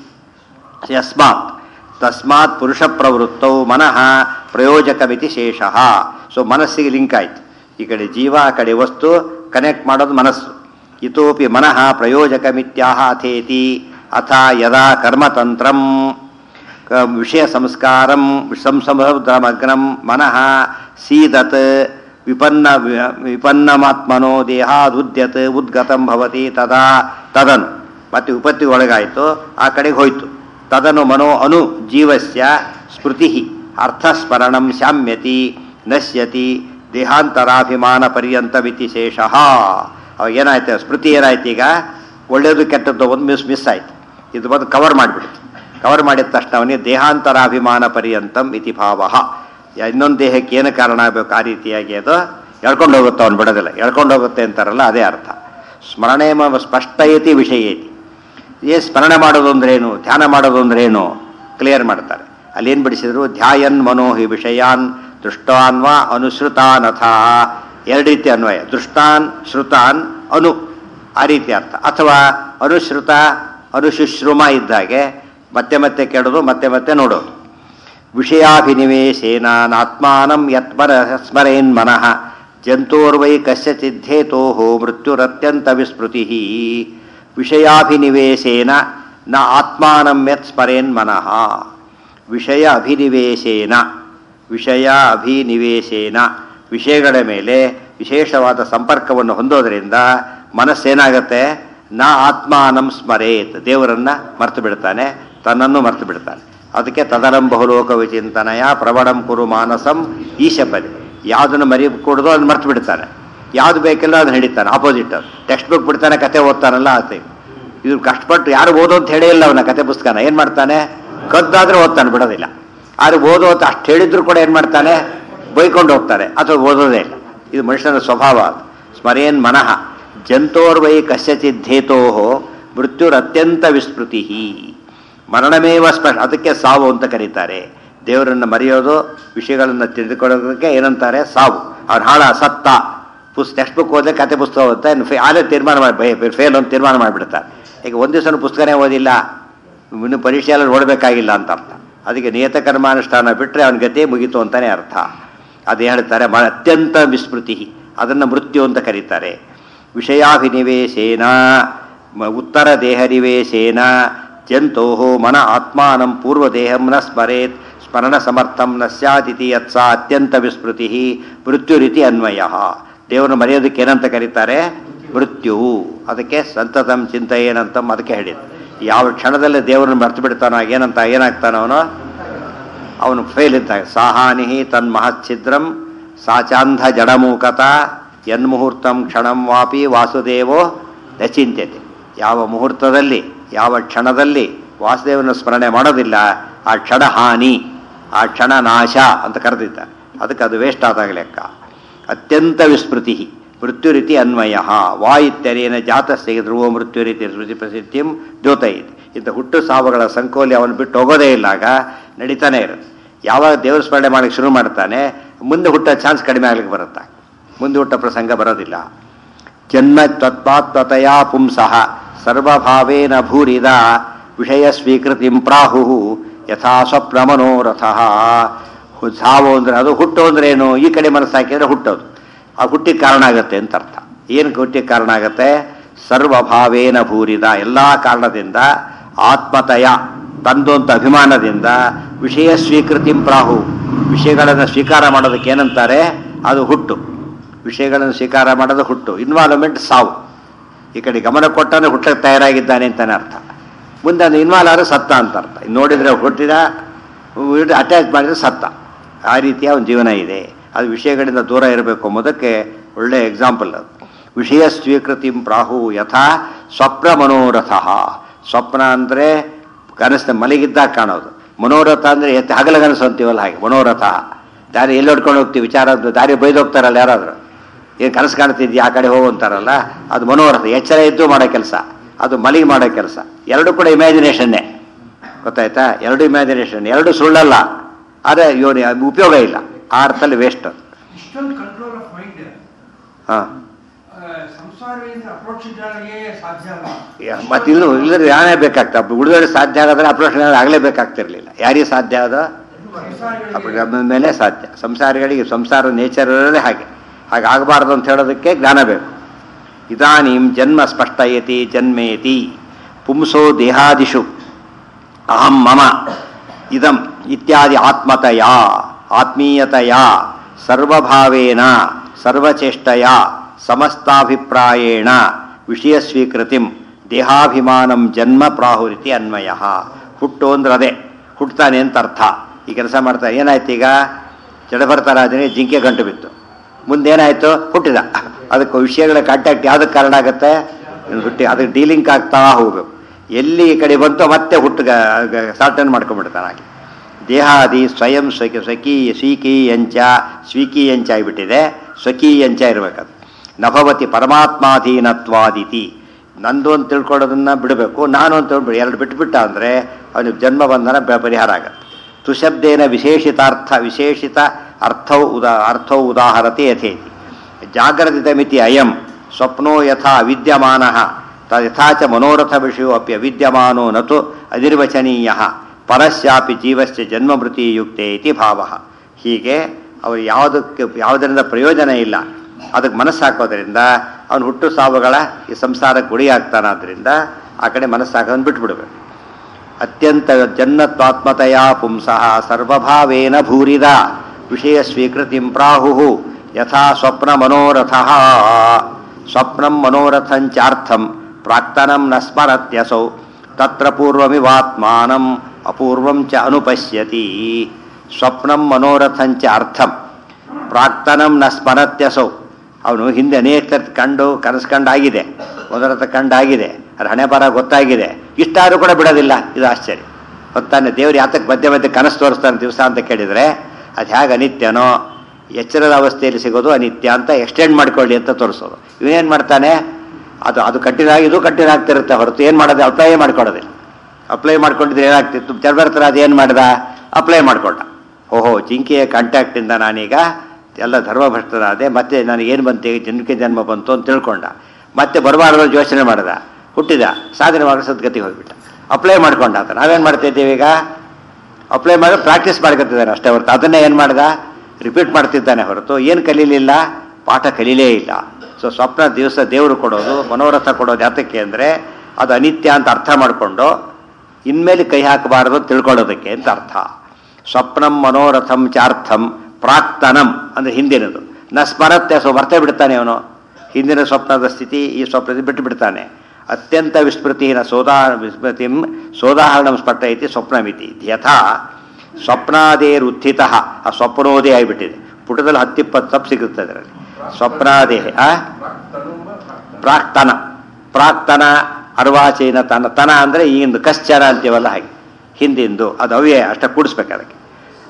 ಯಸ್ಮಾತ್ ತಸ್ಮಾತ್ ಪುರುಷ ಪ್ರವೃತ್ತೌ ಮನಃ ಪ್ರಯೋಜಕಮಿತಿ ಶೇಷಃ ಸೊ ಮನಸ್ಸಿಗೆ ಲಿಂಕ್ ಆಯ್ತು ಈ ಕಡೆ ಜೀವ ಆ ಕಡೆ ವಸ್ತು ಕನೆಕ್ಟ್ ಮಾಡೋದು ಮನಸ್ಸು ಇತೋಪಿ ಮನಃ ಪ್ರಯೋಜಕಮಿತ್ಯಾಹ ಅಥೇತಿ ಅಥ ಯದಾ ಕರ್ಮತಂತ್ರಂ ಕ- ವಿಷಯ ಸಂಸ್ಕಾರಂ ಸಂಸಮಗ್ನಂ ಮನಃ ಸೀದತ್ ವಿಪನ್ನ ವಿಪನ್ನಮಾತ್ಮನೋ ದೇಹಾದುದ್ಯತ್ ಉದ್ಗತಂ ಭವತಿ ತದಾ ತದನು ಮತ್ತೆ ವಿಪತ್ತಿಗೆ ಒಳಗಾಯಿತು ಆ ಕಡೆಗೆ ಹೋಯ್ತು ತದನು ಮನೋ ಅನು ಜೀವಸ್ಯ ಸ್ಮೃತಿ ಅರ್ಥಸ್ಮರಣಂ ಶಾಮ್ಯತಿ ನಶ್ಯತಿ ದೇಹಾಂತರಾಭಿಮಾನ ಪರ್ಯಂತಮಿತಿ ಶೇಷಃ ಅವಾಗ ಏನಾಯ್ತು ಸ್ಮೃತಿ ಏನಾಯ್ತು ಈಗ ಒಳ್ಳೆಯದು ಕೆಟ್ಟದ್ದು ಒಂದು ಮಿಸ್ ಮಿಸ್ ಆಯ್ತು ಇದು ಬಂದು ಕವರ್ ಮಾಡಿಬಿಡ್ತು ಕವರ್ ಮಾಡಿದ ತಕ್ಷಣ ಅವನಿಗೆ ದೇಹಾಂತರಾಭಿಮಾನ ಪರ್ಯಂತಂ ಇತಿ ಭಾವ ಇನ್ನೊಂದು ದೇಹಕ್ಕೆ ಏನು ಕಾರಣ ಆಗಬೇಕು ಆ ರೀತಿಯಾಗಿ ಅದು ಎಳ್ಕೊಂಡು ಹೋಗುತ್ತೆ ಅವನು ಬಿಡೋದಿಲ್ಲ ಎಳ್ಕೊಂಡು ಹೋಗುತ್ತೆ ಅಂತಾರಲ್ಲ ಅದೇ ಅರ್ಥ ಸ್ಮರಣೆ ಮ ಸ್ಪಷ್ಟಯತಿ ವಿಷಯೇತಿ ಏ ಸ್ಮರಣೆ ಮಾಡೋದು ಅಂದ್ರೇನು ಧ್ಯಾನ ಮಾಡೋದು ಅಂದ್ರೇನು ಕ್ಲಿಯರ್ ಮಾಡ್ತಾರೆ ಅಲ್ಲಿ ಏನು ಬಿಡಿಸಿದ್ರು ಧ್ಯಾಯನ್ ಮನೋಹಿ ವಿಷಯಾನ್ ದೃಷ್ಟಾನ್ ವಾ ಅನುಶ್ರುತಾನ್ ಅಥ ಎರಡು ರೀತಿ ಅನ್ವಯ ದೃಷ್ಟಾನ್ ಶ್ರುತಾನ್ ಅನು ಆ ರೀತಿ ಅರ್ಥ ಅಥವಾ ಅನುಶ್ರುತ ಅನುಶುಶ್ರುಮ ಇದ್ದಾಗೆ ಮತ್ತೆ ಮತ್ತೆ ಕೇಳೋದು ಮತ್ತೆ ಮತ್ತೆ ನೋಡೋದು ವಿಷಯಾಭಿನಿವೇಶೇನ ನಾತ್ಮಾನಂ ಯತ್ಮರ ಸ್ಮರೇನ್ ಮನಃ ಜಂತೋರ್ವೈ ಕಸ್ಯಚಿದ್ದೇತೋ ಮೃತ್ಯುರತ್ಯಂತ ವಿಸ್ಮೃತಿ ವಿಷಯಾಭಿನಿವೇಶೇನ ನ ಆತ್ಮಾನಂ ಯತ್ ಸ್ಮರೇನ್ ಮನಃ ವಿಷಯ ಅಭಿನಿವೇಶೇನ ವಿಷಯ ಅಭಿನಿವೇಶೇನ ವಿಷಯಗಳ ಮೇಲೆ ವಿಶೇಷವಾದ ಸಂಪರ್ಕವನ್ನು ಹೊಂದೋದ್ರಿಂದ ಮನಸ್ಸೇನಾಗತ್ತೆ ನಾ ಆತ್ಮಾನಂ ಸ್ಮರೇತ್ ದೇವರನ್ನ ಮರ್ತು ಬಿಡ್ತಾನೆ ತನ್ನನ್ನು ಮರ್ತು ಬಿಡ್ತಾನೆ ಅದಕ್ಕೆ ತದರಂ ಬಹುಲೋಕ ವಿಚಿಂತನಯ ಪ್ರಬಡಂ ಕುರು ಮಾನಸಂ ಈಶಪದಿ ಯಾವುದನ್ನು ಮರಿ ಕೂಡದು ಅದನ್ನ ಮರ್ತು ಬಿಡ್ತಾನೆ ಯಾವ್ದು ಬೇಕಿಲ್ಲ ಅದನ್ನ ಹಿಡಿತಾನೆ ಆಪೋಸಿಟ್ ಅದು ಟೆಕ್ಸ್ಟ್ ಬುಕ್ ಬಿಡ್ತಾನೆ ಕತೆ ಓದ್ತಾನಲ್ಲ ಆತ ಇದು ಕಷ್ಟಪಟ್ಟು ಯಾರು ಓದೋ ಅಂತ ಹೇಳೇ ಇಲ್ಲ ಅವನ ಕತೆ ಪುಸ್ತಕನ ಏನು ಮಾಡ್ತಾನೆ ಕದ್ದಾದ್ರೆ ಓದ್ತಾನೆ ಬಿಡೋದಿಲ್ಲ ಆದ್ರೆ ಓದೋ ಅಂತ ಅಷ್ಟು ಹೇಳಿದ್ರು ಕೂಡ ಏನು ಮಾಡ್ತಾನೆ ಬೈಕೊಂಡು ಹೋಗ್ತಾರೆ ಅಥವಾ ಓದೋದೇ ಇಲ್ಲ ಇದು ಮನುಷ್ಯನ ಸ್ವಭಾವ ಅದು ಸ್ಮರೇನ್ ಮನಃ ಜಂತೋರ್ವೈ ಕಸ್ಯಚಿದ್ದೇತೋ ಮೃತ್ಯುರತ್ಯಂತ ವಿಸ್ಮೃತಿ ಮರಣಮೇವ ಸ್ಪಷ್ಟ ಅದಕ್ಕೆ ಸಾವು ಅಂತ ಕರೀತಾರೆ ದೇವರನ್ನು ಮರೆಯೋದು ವಿಷಯಗಳನ್ನು ತಿಳಿದುಕೊಳ್ಳೋದಕ್ಕೆ ಏನಂತಾರೆ ಸಾವು ಅವ್ನು ಹಾಳ ಸತ್ತ ಪುಸ್ ಟೆಕ್ಸ್ಟ್ ಬುಕ್ ಓದಿದ್ರೆ ಕತೆ ಪುಸ್ತಕ ಓದುತ್ತೆ ಫೇ ಆಲೇ ತೀರ್ಮಾನ ಮಾಡಿ ಫೇಲ್ ಅಂತ ತೀರ್ಮಾನ ಮಾಡಿಬಿಡ್ತಾರೆ ಈಗ ಒಂದು ದಿವಸ ಪುಸ್ತಕನೇ ಓದಿಲ್ಲ ಇನ್ನು ಪರೀಕ್ಷೆಯಲ್ಲಿ ನೋಡಬೇಕಾಗಿಲ್ಲ ಅಂತ ಅರ್ಥ ಅದಕ್ಕೆ ನಿಯತ ಕರ್ಮಾನುಷ್ಠಾನ ಬಿಟ್ಟರೆ ಅವನ ಗತಿ ಮುಗೀತು ಅಂತಾನೆ ಅರ್ಥ ಅದು ಹೇಳ್ತಾರೆ ಮ ಅತ್ಯಂತ ವಿಸ್ಮೃತಿ ಅದನ್ನು ಮೃತ್ಯು ಅಂತ ಕರೀತಾರೆ ವಿಷಯಾಭಿನಿವೇಶೇನ ಮ- ಉತ್ತರ ದೇಹನಿವೇಶೇನ ಜಂತೋ ಮನ ಆತ್ಮಾನಂ ಪೂರ್ವದೇಹಂ ನ ಸ್ಮರೇತ್ ಸ್ಮರಣ ಸಮರ್ಥಂ ನ ಸ್ಯಾದಿತಿ ಯತ್ಸ ಅತ್ಯಂತ ವಿಸ್ಮೃತಿ ಮೃತ್ಯುರಿತಿ ಅನ್ವಯ ದೇವರನ್ನು ಮರೆಯೋದಕ್ಕೆ ಏನಂತ ಕರೀತಾರೆ ಮೃತ್ಯು ಅದಕ್ಕೆ ಸಂತತಂ ಚಿಂತೆಯೇನಂತಂ ಅದಕ್ಕೆ ಹೇಳಿದ್ದು ಯಾವ ಕ್ಷಣದಲ್ಲಿ ದೇವರನ್ನು ಮರ್ತು ಬಿಡ್ತಾನೋ ಏನಂತ ಏನಾಗ್ತಾನೋ ಅವನು ಅವನು ಫೇಲ್ ಇದ್ದಾಗ ಸಾಹಾನಿ ತನ್ಮಹಚ್ಛಿದ್ರಂ ಸಾಚಾಂಧ ಜಡಮೂಕತ ಯನ್ಮುಹೂರ್ತಂ ಕ್ಷಣಂ ವಾಪಿ ವಾಸುದೇವೋ ನಚಿಂತ್ಯತೆ ಯಾವ ಮುಹೂರ್ತದಲ್ಲಿ ಯಾವ ಕ್ಷಣದಲ್ಲಿ ವಾಸುದೇವನ ಸ್ಮರಣೆ ಮಾಡೋದಿಲ್ಲ ಆ ಕ್ಷಣ ಹಾನಿ ಆ ಕ್ಷಣ ನಾಶ ಅಂತ ಕರೆದಿದ್ದ ಅದಕ್ಕೆ ಅದು ವೇಸ್ಟ್ ಆದಾಗ ಲೆಕ್ಕ ಅತ್ಯಂತ ವಿಸ್ಮೃತಿ ಮೃತ್ಯುರಿತಿ ಅನ್ವಯ ವಾ ಇತ್ಯರೇನ ಜಾತಸ್ಯ ಧ್ರುವ ಮೃತ್ಯುರಿತಿ ಸ್ಮೃತಿ ಪ್ರಸಿದ್ಧಿಂ ದ್ಯೋತಯಿತ್ ಇಂಥ ಹುಟ್ಟು ಸಾವುಗಳ ಸಂಕೋಲಿ ಅವನು ಬಿಟ್ಟು ಹೋಗೋದೇ ಇಲ್ಲಾಗ ನಡೀತಾನೆ ಇರುತ್ತೆ ಯಾವಾಗ ದೇವರ ಸ್ಮರಣೆ ಮಾಡಕ್ಕೆ ಶುರು ಮಾಡ್ತಾನೆ ಮುಂದೆ ಹುಟ್ಟೋ ಚಾನ್ಸ್ ಕಡಿಮೆ ಆಗ್ಲಿಕ್ಕೆ ಬರುತ್ತೆ ಮುಂದೆ ಹುಟ್ಟೋ ಪ್ರಸಂಗ ಬರೋದಿಲ್ಲ ಜನ್ಮ ತತ್ವಾತ್ಮತೆಯ ಪುಂಸಃ ಸರ್ವಭಾವೇನ ಭೂರಿದ ವಿಷಯ ಸ್ವೀಕೃತಿಂ ಪ್ರಾಹು ಯಥಾ ಸ್ವಪ್ನ ಮನೋರಥ ಸಾವು ಅಂದ್ರೆ ಅದು ಹುಟ್ಟು ಅಂದ್ರೆ ಏನು ಈ ಕಡೆ ಮನಸ್ಸು ಹಾಕಿದ್ರೆ ಹುಟ್ಟೋದು ಆ ಹುಟ್ಟಿಗೆ ಕಾರಣ ಆಗತ್ತೆ ಅಂತ ಅರ್ಥ ಏನು ಹುಟ್ಟಿಗೆ ಕಾರಣ ಆಗತ್ತೆ ಸರ್ವಭಾವೇನ ಭೂರಿದ ಎಲ್ಲ ಕಾರಣದಿಂದ ಆತ್ಮತಯ ತಂದು ಅಂತ ಅಭಿಮಾನದಿಂದ ವಿಷಯ ಸ್ವೀಕೃತಿಂ ಪ್ರಾಹು ವಿಷಯಗಳನ್ನು ಸ್ವೀಕಾರ ಮಾಡೋದಕ್ಕೆ ಏನಂತಾರೆ ಅದು ಹುಟ್ಟು ವಿಷಯಗಳನ್ನು ಸ್ವೀಕಾರ ಮಾಡೋದು ಹುಟ್ಟು ಇನ್ವಾಲ್ವ್ಮೆಂಟ್ ಸಾವು ಈ ಕಡೆ ಗಮನ ಕೊಟ್ಟರೆ ಹುಟ್ಟಕ್ಕೆ ತಯಾರಾಗಿದ್ದಾನೆ ಅಂತಾನೆ ಅರ್ಥ ಮುಂದೆ ಅದು ಇನ್ವಾಲ್ವ್ ಆದರೆ ಸತ್ತ ಅಂತ ಅರ್ಥ ಇನ್ನು ನೋಡಿದರೆ ಹುಟ್ಟಿದ ಅಟ್ಯಾಚ್ ಮಾಡಿದರೆ ಸತ್ತ ಆ ರೀತಿಯ ಒಂದು ಜೀವನ ಇದೆ ಅದು ವಿಷಯಗಳಿಂದ ದೂರ ಇರಬೇಕು ಎಂಬುದಕ್ಕೆ ಒಳ್ಳೆಯ ಎಕ್ಸಾಂಪಲ್ ಅದು ವಿಷಯ ಸ್ವೀಕೃತಿ ಪ್ರಾಹು ಯಥಾ ಸ್ವಪ್ನ ಮನೋರಥ ಸ್ವಪ್ನ ಅಂದರೆ ಕನಸಿನ ಮಲಗಿದ್ದಾಗ ಕಾಣೋದು ಮನೋರಥ ಅಂದರೆ ಎತ್ತ ಹಗಲಗನಸು ಅಂತೀವಲ್ಲ ಹಾಗೆ ಮನೋರಥ ದಾರಿ ಎಲ್ಲಿ ಹೊಡ್ಕೊಂಡು ಹೋಗ್ತೀವಿ ವಿಚಾರ ದಾರಿ ಬೈದು ಹೋಗ್ತಾರಲ್ಲ ಯಾರಾದರೂ ಏನು ಕನಸು ಕಾಣ್ತಿದ್ಯಾ ಆ ಕಡೆ ಹೋಗು ಅಂತಾರಲ್ಲ ಅದು ಮನೋರಥ ಎಚ್ಚರ ಇದ್ದು ಮಾಡೋ ಕೆಲಸ ಅದು ಮಲಗಿ ಮಾಡೋ ಕೆಲಸ ಎರಡು ಕೂಡ ಇಮ್ಯಾಜಿನೇಷನ್ನೇ ಗೊತ್ತಾಯ್ತಾ ಎರಡು ಇಮ್ಯಾಜಿನೇಷನ್ ಎರಡು ಸುಳ್ಳಲ್ಲ ಆದರೆ ಇವನು ಉಪಯೋಗ ಇಲ್ಲ ಆ ಅರ್ಥದಲ್ಲಿ ವೇಸ್ಟ್ ಇಷ್ಟೊಂದು ಕಂಟ್ರೋಲ್ ಆಫ್ ಮೈಂಡ್ ಹಾಂ ಸಂಸಾರದಿಂದ ಅಪ್ರೋಚ್ ಇದ್ದಾಗೆ ಸಾಧ್ಯ ಅಲ್ಲ ಮತ್ತೆ ಇನ್ನು ಇಲ್ಲದ್ರೆ ಯಾನೇ ಬೇಕಾಗ್ತದೆ ಉಳಿದವರಿಗೆ ಸಾಧ್ಯ ಆಗೋದ್ರೆ ಅಪ್ರೋಷನ್ ಆಗಲೇಬೇಕಾಗ್ತಿರ್ಲಿಲ್ಲ ಯಾರಿಗೆ ಸಾಧ್ಯ ಆದ ಸಂಸಾರಿಗಳಿಗೆ ಅಪ್ಪ ಮೇಲೆ ಸಾಧ್ಯ ಸಂಸಾರಿಗಳಿಗೆ ಸಂಸಾರ ನೇಚರಲ್ಲೇ ಹಾಗೆ ಹಾಗೆ ಆಗಬಾರ್ದು ಅಂತ ಹೇಳೋದಕ್ಕೆ ಜ್ಞಾನ ಬೇಕು ಇದಾನೀಂ ಜನ್ಮ ಸ್ಪಷ್ಟಯತಿ ಜನ್ಮೇತಿ ಪುಂಸೋ ದೇಹಾದಿಷು ಅಹಂ ಮಮ ಇದಂ ಇತ್ಯಾದಿ ಆತ್ಮತಯ ಆತ್ಮೀಯತೆಯ ಸರ್ವಭಾವೇನ ಸರ್ವಚೇಷ್ಟಯ ಸಮಸ್ತಾಭಿಪ್ರಾಯೇಣ ವಿಷಯ ಸ್ವೀಕೃತಿಂ ದೇಹಾಭಿಮಾನಂ ಜನ್ಮ ಪ್ರಾಹುರಿತಿ ಅನ್ವಯ ಹುಟ್ಟು ಅಂದ್ರೆ ಅದೇ ಹುಟ್ಟುತ್ತಾನೆ ಅಂತ ಅರ್ಥ ಈ ಕೆಲಸ ಮಾಡ್ತಾ ಏನಾಯ್ತು ಈಗ ಜಡಭರ್ತರಾಜನಿಗೆ ಜಿಂಕೆ ಗಂಟು ಬಿತ್ತು ಮುಂದೇನಾಯ್ತು ಹುಟ್ಟಿದ ಅದಕ್ಕೆ ವಿಷಯಗಳ ಕಾಂಟ್ಯಾಕ್ಟ್ ಯಾವುದಕ್ಕೆ ಕಾರಣ ಆಗುತ್ತೆ ಇವ್ನು ಹುಟ್ಟಿ ಅದಕ್ಕೆ ಡೀಲಿಂಕ್ ಆಗ್ತಾ ಹೋಗ್ಬೇಕು ಎಲ್ಲಿ ಈ ಕಡೆ ಬಂತೋ ಮತ್ತೆ ಹುಟ್ಟು ಸಾಲ್ಟನ್ ಮಾಡ್ಕೊಂಡ್ಬಿಡ್ತಾನೆ ಹಾಗೆ ದೇಹಾದಿ ಸ್ವಯಂ ಸ್ವಕಿ ಸ್ವಕೀಯ ಸ್ವೀಕೀಯಂಚ ಸ್ವೀಕೀಯಂಚ ಆಗಿಬಿಟ್ಟಿದೆ ಸ್ವಕೀಯಂಚ ಇರಬೇಕದು ನಭವತಿ ಪರಮಾತ್ಮಾಧೀನತ್ವಾದಿತಿ ನಂದು ಅಂತ ತಿಳ್ಕೊಳ್ಳೋದನ್ನ ಬಿಡಬೇಕು ನಾನು ಅಂತ ತಿಳ್ಬಿಡಿ ಎರಡು ಬಿಟ್ಬಿಟ್ಟ ಅಂದರೆ ಅವನಿಗೆ ಜನ್ಮ ಬಂಧನ ಬ- ಪರಿಹಾರ ಆಗತ್ತೆ ತುಶಬ್ದೇನ ವಿಶೇಷಿತಾರ್ಥ ವಿಶೇಷಿತ ಅರ್ಥೌ ಉದಾ ಅರ್ಥೌ ಉದಾಹರತೆ ಯಥೇತಿ ಜಾಗ್ರತಿತ ಮಿತಿ ಅಯಂ ಸ್ವಪ್ನೋ ಯಥಾ ವಿದ್ಯಮಾನ ಯಥಾ ಚ ಮನೋರಥ ವಿಷಯೋ ಅಪಿ ಅವಿದ್ಯಮಾನೋ ನತು ಅನಿರ್ವಚನೀಯ ಪರಸ್ಯಾಪಿ ಜೀವಸ್ಯ ಜನ್ಮಮೃತಿಯುಕ್ತೆ ಇತಿ ಭಾವ ಹೀಗೆ ಅವರು ಯಾವುದಕ್ಕೆ ಯಾವುದರಿಂದ ಪ್ರಯೋಜನ ಇಲ್ಲ ಅದಕ್ಕೆ ಮನಸ್ಸು ಹಾಕೋದ್ರಿಂದ ಅವನು ಹುಟ್ಟು ಸಾವುಗಳ ಈ ಸಂಸಾರಕ್ಕೆ ಗುಡಿಯಾಗ್ತಾನಾದ್ರಿಂದ ಆ ಕಡೆ ಮನಸ್ಸು ಹಾಕೋದನ್ನು ಬಿಟ್ಬಿಡ್ಬೇಕು ಅತ್ಯಂತ ಜನ್ನತ್ವಾತ್ಮತೆಯ ಪುಂಸಃ ಸರ್ವಭಾವೇನ ಭೂರಿದ ವಿಷಯ ಸ್ವೀಕೃತಿಂ ಪ್ರಾಹು ಯಥಾ ಸ್ವಪ್ನ ಮನೋರಥ ಸ್ವಪ್ನಂ ಮನೋರಥಂಚಾರ್ಥಂ ಪ್ರಾಕ್ತನಂ ನ ಸ್ಮರತ್ಯಸೌ ತತ್ರ ಪೂರ್ವಮಿವಾತ್ಮಾನಂ ಅಪೂರ್ವಂ ಚ ಅನುಪಶ್ಯತಿ ಸ್ವಪ್ನಂ ಮನೋರಥಂಚ ಅರ್ಥಂ ಪ್ರಾಕ್ತನಂ ನ ಸ್ಮರತ್ಯಸೌ ಅವನು ಹಿಂದೆ ಅನೇಕ ಸರ್ತಿ ಕಂಡು ಕನಸು ಕಂಡಾಗಿದೆ ಮೊದಲತ ಕಂಡಾಗಿದೆ ಅದು ಹಣೆ ಬರ ಗೊತ್ತಾಗಿದೆ ಇಷ್ಟಾದ್ರೂ ಕೂಡ ಬಿಡೋದಿಲ್ಲ ಇದು ಆಶ್ಚರ್ಯ ಹೊತ್ತಾನೆ ದೇವ್ರು ಯಾತಕ್ಕೆ ಮಧ್ಯೆ ಮಧ್ಯೆ ಕನಸು ತೋರಿಸ್ತಾನೆ ದಿವಸ ಅಂತ ಕೇಳಿದರೆ ಅದು ಹೇಗೆ ಅನಿತ್ಯನೋ ಎಚ್ಚರದ ಅವಸ್ಥೆಯಲ್ಲಿ ಸಿಗೋದು ಅನಿತ್ಯ ಅಂತ ಎಕ್ಸ್ಟೆಂಡ್ ಮಾಡ್ಕೊಳ್ಳಿ ಅಂತ ತೋರಿಸೋದು ಇವನೇನು ಮಾಡ್ತಾನೆ ಅದು ಅದು ಕಟ್ಟಿದಾಗ ಇದು ಕಟ್ಟಿದ ಆಗ್ತಿರುತ್ತೆ ಹೊರತು ಏನು ಮಾಡೋದು ಅಪ್ಲೈ ಮಾಡ್ಕೊಳ್ಳೋದಿಲ್ಲ ಅಪ್ಲೈ ಮಾಡ್ಕೊಂಡಿದ್ರೆ ಏನಾಗ್ತಿತ್ತು ಚರ್ಬರ್ತರ ಅದು ಏನು ಮಾಡ್ದ ಅಪ್ಲೈ ಮಾಡ್ಕೊಂಡ ಓಹೋ ಜಿಂಕೆಯ ಕಾಂಟ್ಯಾಕ್ಟಿಂದ ನಾನೀಗ ಎಲ್ಲ ಧರ್ಮಭ್ರಷ್ಟನಾದೆ ಮತ್ತೆ ನನಗೇನು ಬಂತು ಈಗ ಜನ್ಮಕ್ಕೆ ಜನ್ಮ ಬಂತು ಅಂತ ತಿಳ್ಕೊಂಡ ಮತ್ತೆ ಬರಬಾರ್ದು ಯೋಚನೆ ಮಾಡ್ದ ಹುಟ್ಟಿದ ಸಾಧನೆ ಮಾಡೋ ಸದ್ಗತಿಗೆ ಹೋಗ್ಬಿಟ್ಟ ಅಪ್ಲೈ ಮಾಡ್ಕೊಂಡ ಆತ ನಾವೇನು ಮಾಡ್ತಾ ಇದ್ದೀವಿ ಈಗ ಅಪ್ಲೈ ಮಾಡಿ ಪ್ರಾಕ್ಟೀಸ್ ಮಾಡ್ಕೊತಿದ್ದಾನೆ ಅಷ್ಟೇ ಹೊರತು ಅದನ್ನೇ ಏನು ಮಾಡ್ದ ರಿಪೀಟ್ ಮಾಡ್ತಿದ್ದಾನೆ ಹೊರತು ಏನು ಕಲೀಲಿಲ್ಲ ಪಾಠ ಕಲೀಲೇ ಇಲ್ಲ ಸೊ ಸ್ವಪ್ನ ದಿವಸ ದೇವರು ಕೊಡೋದು ಮನೋರಥ ಕೊಡೋದು ಯಾತಕ್ಕೆ ಅಂದರೆ ಅದು ಅನಿತ್ಯ ಅಂತ ಅರ್ಥ ಮಾಡಿಕೊಂಡು ಇನ್ಮೇಲೆ ಕೈ ಹಾಕಬಾರದು ತಿಳ್ಕೊಳ್ಳೋದಕ್ಕೆ ಅಂತ ಅರ್ಥ ಸ್ವಪ್ನಂ ಮನೋರಥಂ ಚಾರ್ಥಂ ಪ್ರಾಕ್ತನಂ ಅಂದರೆ ಹಿಂದಿನದು ನ ಸ್ಮರತ್ತೆ ಸೊ ಮರ್ತೇ ಬಿಡ್ತಾನೆ ಅವನು ಹಿಂದಿನ ಸ್ವಪ್ನದ ಸ್ಥಿತಿ ಈ ಸ್ವಪ್ನದ ಬಿಟ್ಟು ಬಿಡ್ತಾನೆ ಅತ್ಯಂತ ವಿಸ್ಮೃತಿನ ಸೋದಾ ವಿಸ್ಮೃತಿಂ ಸೋದಾಹರಣಂ ಸ್ಪಷ್ಟ ಐತಿ ಸ್ವಪ್ನಮಿತಿ ಯಥಾ ಸ್ವಪ್ನಾದೇರುತ್ಥಿತ ಆ ಸ್ವಪ್ನೋದೇ ಆಗಿಬಿಟ್ಟಿದೆ ಪುಟದಲ್ಲಿ ಹತ್ತಿಪ್ಪತ್ತು ತಪ್ಪು ಸಿಗುತ್ತೆ ಅದರಲ್ಲಿ ಸ್ವಪ್ನಾದೇಹ ಆ ಪ್ರಾಕ್ತನ ಪ್ರಾಕ್ತನ ಅರ್ವಾಚೀನ ತನ ತನ ಅಂದರೆ ಈಗಿಂದು ಕಶ್ಚರ ಅಂತೀವಲ್ಲ ಹಾಗೆ ಹಿಂದಿಂದು ಅದು ಅವ್ಯಯ ಅಷ್ಟ ಕೂಡಿಸ್ಬೇಕು ಅದಕ್ಕೆ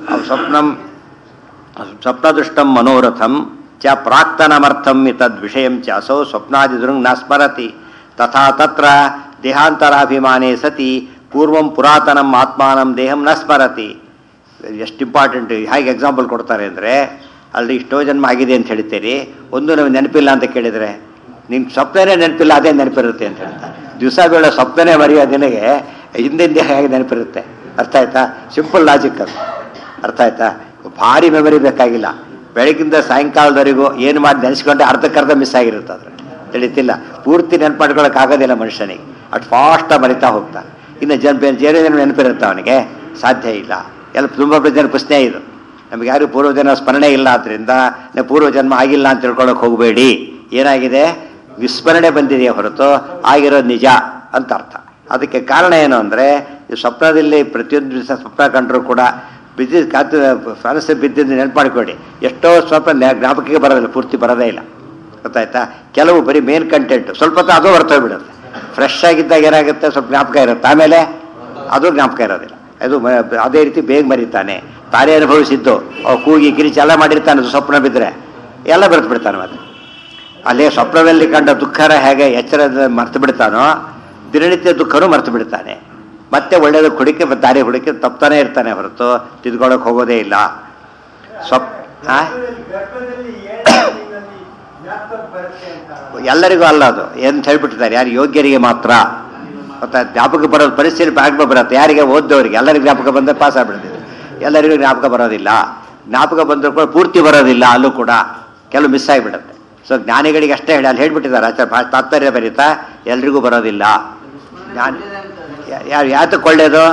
ಸ್ವಪ್ನಂ ಸ್ವಪ್ನದೃಷ್ಟಂ ಮನೋರಥಂ ಚ ಪ್ರಾಕ್ತನಮರ್ಥಂ ತದ್ವಿಷಯಂ ಚ ಅಸೌ ಸ್ವಪ್ನಾದಿದೃಂಗ್ ನ ಸ್ಮರತಿ ತಥಾ ತತ್ರ ದೇಹಾಂತರಾಭಿಮಾನೇ ಸತಿ ಪೂರ್ವಂ ಪುರಾತನಂ ಆತ್ಮಾನಂ ದೇಹಂ ನ ಸ್ಮರತಿ ಎಷ್ಟು ಇಂಪಾರ್ಟೆಂಟ್ ಹೇಗೆ ಎಕ್ಸಾಂಪಲ್ ಕೊಡ್ತಾರೆ ಅಂದರೆ ಅಲ್ಲಿ ಇಷ್ಟೋ ಜನ್ಮ ಆಗಿದೆ ಅಂತ ಹೇಳ್ತೀರಿ ಒಂದು ನಮಗೆ ನೆನಪಿಲ್ಲ ಅಂತ ಕೇಳಿದರೆ ನಿನ್ನ ಸ್ವಪ್ನನೇ ನೆನಪಿಲ್ಲ ಅದೇ ನೆನಪಿರುತ್ತೆ ಅಂತ ಹೇಳ್ತಾರೆ ದಿವಸ ಬೇಡ ಸ್ವಪ್ನನೇ ಮರೆಯೋ ದಿನಗೆ ಹಿಂದಿಂದೆ ಹೇಗೆ ನೆನಪಿರುತ್ತೆ ಅರ್ಥ ಆಯ್ತಾ ಸಿಂಪಲ್ ಲಾಜಿಕ್ ಅದು ಅರ್ಥ ಆಯ್ತಾ ಭಾರಿ ಮೆಮರಿ ಬೇಕಾಗಿಲ್ಲ ಬೆಳಗಿಂದ ಸಾಯಂಕಾಲದವರೆಗೂ ಏನು ಮಾಡಿ ನೆನೆಸ್ಕೊಂಡೆ ಅರ್ಧಕ್ಕರ್ಧ ಮಿಸ್ ಆಗಿರುತ್ತೆ ಅದ್ರ ತಿಳಿತಿಲ್ಲ ಪೂರ್ತಿ ನೆನಪು ಮಾಡ್ಕೊಳಕ್ಕೆ ಆಗೋದಿಲ್ಲ ಮನುಷ್ಯನಿಗೆ ಅಷ್ಟು ಫಾಸ್ಟಾಗಿ ಮರಿತಾ ಹೋಗ್ತಾನೆ ಇನ್ನು ಜನ ಬೇರೆ ಬೇರೆ ಜನ ನೆನಪಿರುತ್ತೆ ಅವನಿಗೆ ಸಾಧ್ಯ ಇಲ್ಲ ಎಲ್ಲ ತುಂಬ ಜನ ಪ್ರಶ್ನೆ ಇದು ನಮಗೆ ಯಾರು ಪೂರ್ವಜನ್ಮ ಸ್ಮರಣೆ ಇಲ್ಲ ಆದ್ದರಿಂದ ನೀವು ಪೂರ್ವಜನ್ಮ ಆಗಿಲ್ಲ ಅಂತ ತಿಳ್ಕೊಳಕ್ಕೆ ಹೋಗಬೇಡಿ ಏನಾಗಿದೆ ವಿಸ್ಮರಣೆ ಬಂದಿದೆಯೇ ಹೊರತು ಆಗಿರೋದು ನಿಜ ಅಂತ ಅರ್ಥ ಅದಕ್ಕೆ ಕಾರಣ ಏನು ಅಂದರೆ ಈ ಸ್ವಪ್ನದಲ್ಲಿ ಪ್ರತಿಯೊಂದು ದಿವಸ ಸ್ವಪ್ನ ಕಂಡರೂ ಕೂಡ ಬಿದ್ದಿದ್ದು ಕಾತು ಮನಸ್ಸು ಬಿದ್ದಿದ್ದು ನೆನಪು ಮಾಡ್ಕೊಳ್ಳಿ ಎಷ್ಟೋ ಸ್ವಪ್ನ ಜ್ಞಾ- ಜ್ಞಾಪಕಕ್ಕೆ ಬರೋದಿಲ್ಲ ಪೂರ್ತಿ ಬರೋದೇ ಇಲ್ಲ ಗೊತ್ತಾಯ್ತಾ ಕೆಲವು ಬರೀ ಮೇನ್ ಕಂಟೆಂಟ್ ಸ್ವಲ್ಪ ಹೊತ್ತು ಅದು ಹೊರತೋಗ್ಬಿಡುತ್ತೆ ಫ್ರೆಶ್ ಆಗಿದ್ದಾಗ ಏನಾಗುತ್ತೆ ಸ್ವಲ್ಪ ಜ್ಞಾಪಕ ಇರುತ್ತೆ ಆಮೇಲೆ ಅದು ಜ್ಞಾಪಕ ಇರೋದಿಲ್ಲ ಅದು ಮ- ಅದೇ ರೀತಿ ಬೇಗ ಮರಿತಾನೆ ತಾನೇ ಅನುಭವಿಸಿದ್ದು ಅವ್ ಕೂಗಿ ಕಿರಿಚಿ ಎಲ್ಲ ಮಾಡಿರ್ತಾನೆ ಅದು ಸ್ವಪ್ನ ಬಿದ್ದರೆ ಎಲ್ಲ ಬೆರೆತು ಬಿಡ್ತಾನೆ ಮತ್ತೆ ಅಲ್ಲೇ ಸ್ವಪ್ನದಲ್ಲಿ ಕಂಡ ದುಃಖರ ಹೇಗೆ ಎಚ್ಚರದ ಮರ್ತು ಬಿಡ್ತಾನೋ ದಿನನಿತ್ಯ ದುಃಖನೂ ಮರ್ತು ಬಿಡ್ತಾನೆ ಮತ್ತೆ ಒಳ್ಳೇದು ಹುಡುಕಿ ದಾರಿ ಹುಡುಕಿ ತಪ್ತಾನೆ ಇರ್ತಾನೆ ಹೊರತು ತಿದ್ಕೊಳ್ಳೋಕೆ ಹೋಗೋದೇ ಇಲ್ಲ ಸ್ವಪ್ ಆ? ಗರ್ಭದಲ್ಲಿ ಏಳನೇ ತಿಂಗಳಲ್ಲಿ ಜ್ಞಾಪಕ ಬರುತ್ತೆ ಅಂತ ಎಲ್ಲರಿಗೂ ಅಲ್ಲ ಅದು ಅಂತ ಹೇಳ್ಬಿಟ್ಟಿದ್ದಾರೆ ಯಾರು ಯೋಗ್ಯರಿಗೆ ಮಾತ್ರ ಮತ್ತೆ ಜ್ಞಾಪಕ ಬರೋದು ಪರಿಸ್ಥಿತಿ ಜ್ಞಾಪಕ ಬರುತ್ತೆ ಯಾರಿಗೆ ಓದ್ದವರಿಗೆ ಎಲ್ಲರಿಗೂ ಜ್ಞಾಪಕ ಬಂದರೆ ಪಾಸ್ ಆಗ್ಬಿಡ್ತಿದೆ ಎಲ್ಲರಿಗೂ ಜ್ಞಾಪಕ ಬರೋದಿಲ್ಲ ಜ್ಞಾಪಕ ಬಂದರೂ ಕೂಡ ಪೂರ್ತಿ ಬರೋದಿಲ್ಲ ಅಲ್ಲೂ ಕೂಡ ಕೆಲವು ಮಿಸ್ ಆಗಿಬಿಡುತ್ತೆ ಸೊ ಜ್ಞಾನಿಗಳಿಗೆ ಅಷ್ಟೇ ಹೇಳಿ ಅಲ್ಲಿ ಹೇಳ್ಬಿಟ್ಟಿದ್ದಾರೆ ಆಚಾರ ಭಾಳ ತಾತ್ಪರ್ಯ ಬರೀತಾ ಎಲ್ರಿಗೂ ಬರೋದಿಲ್ಲ ಜ್ಞಾನ ಯಾರು ಯಾತಕ್ಕೆ ಒಳ್ಳೇದು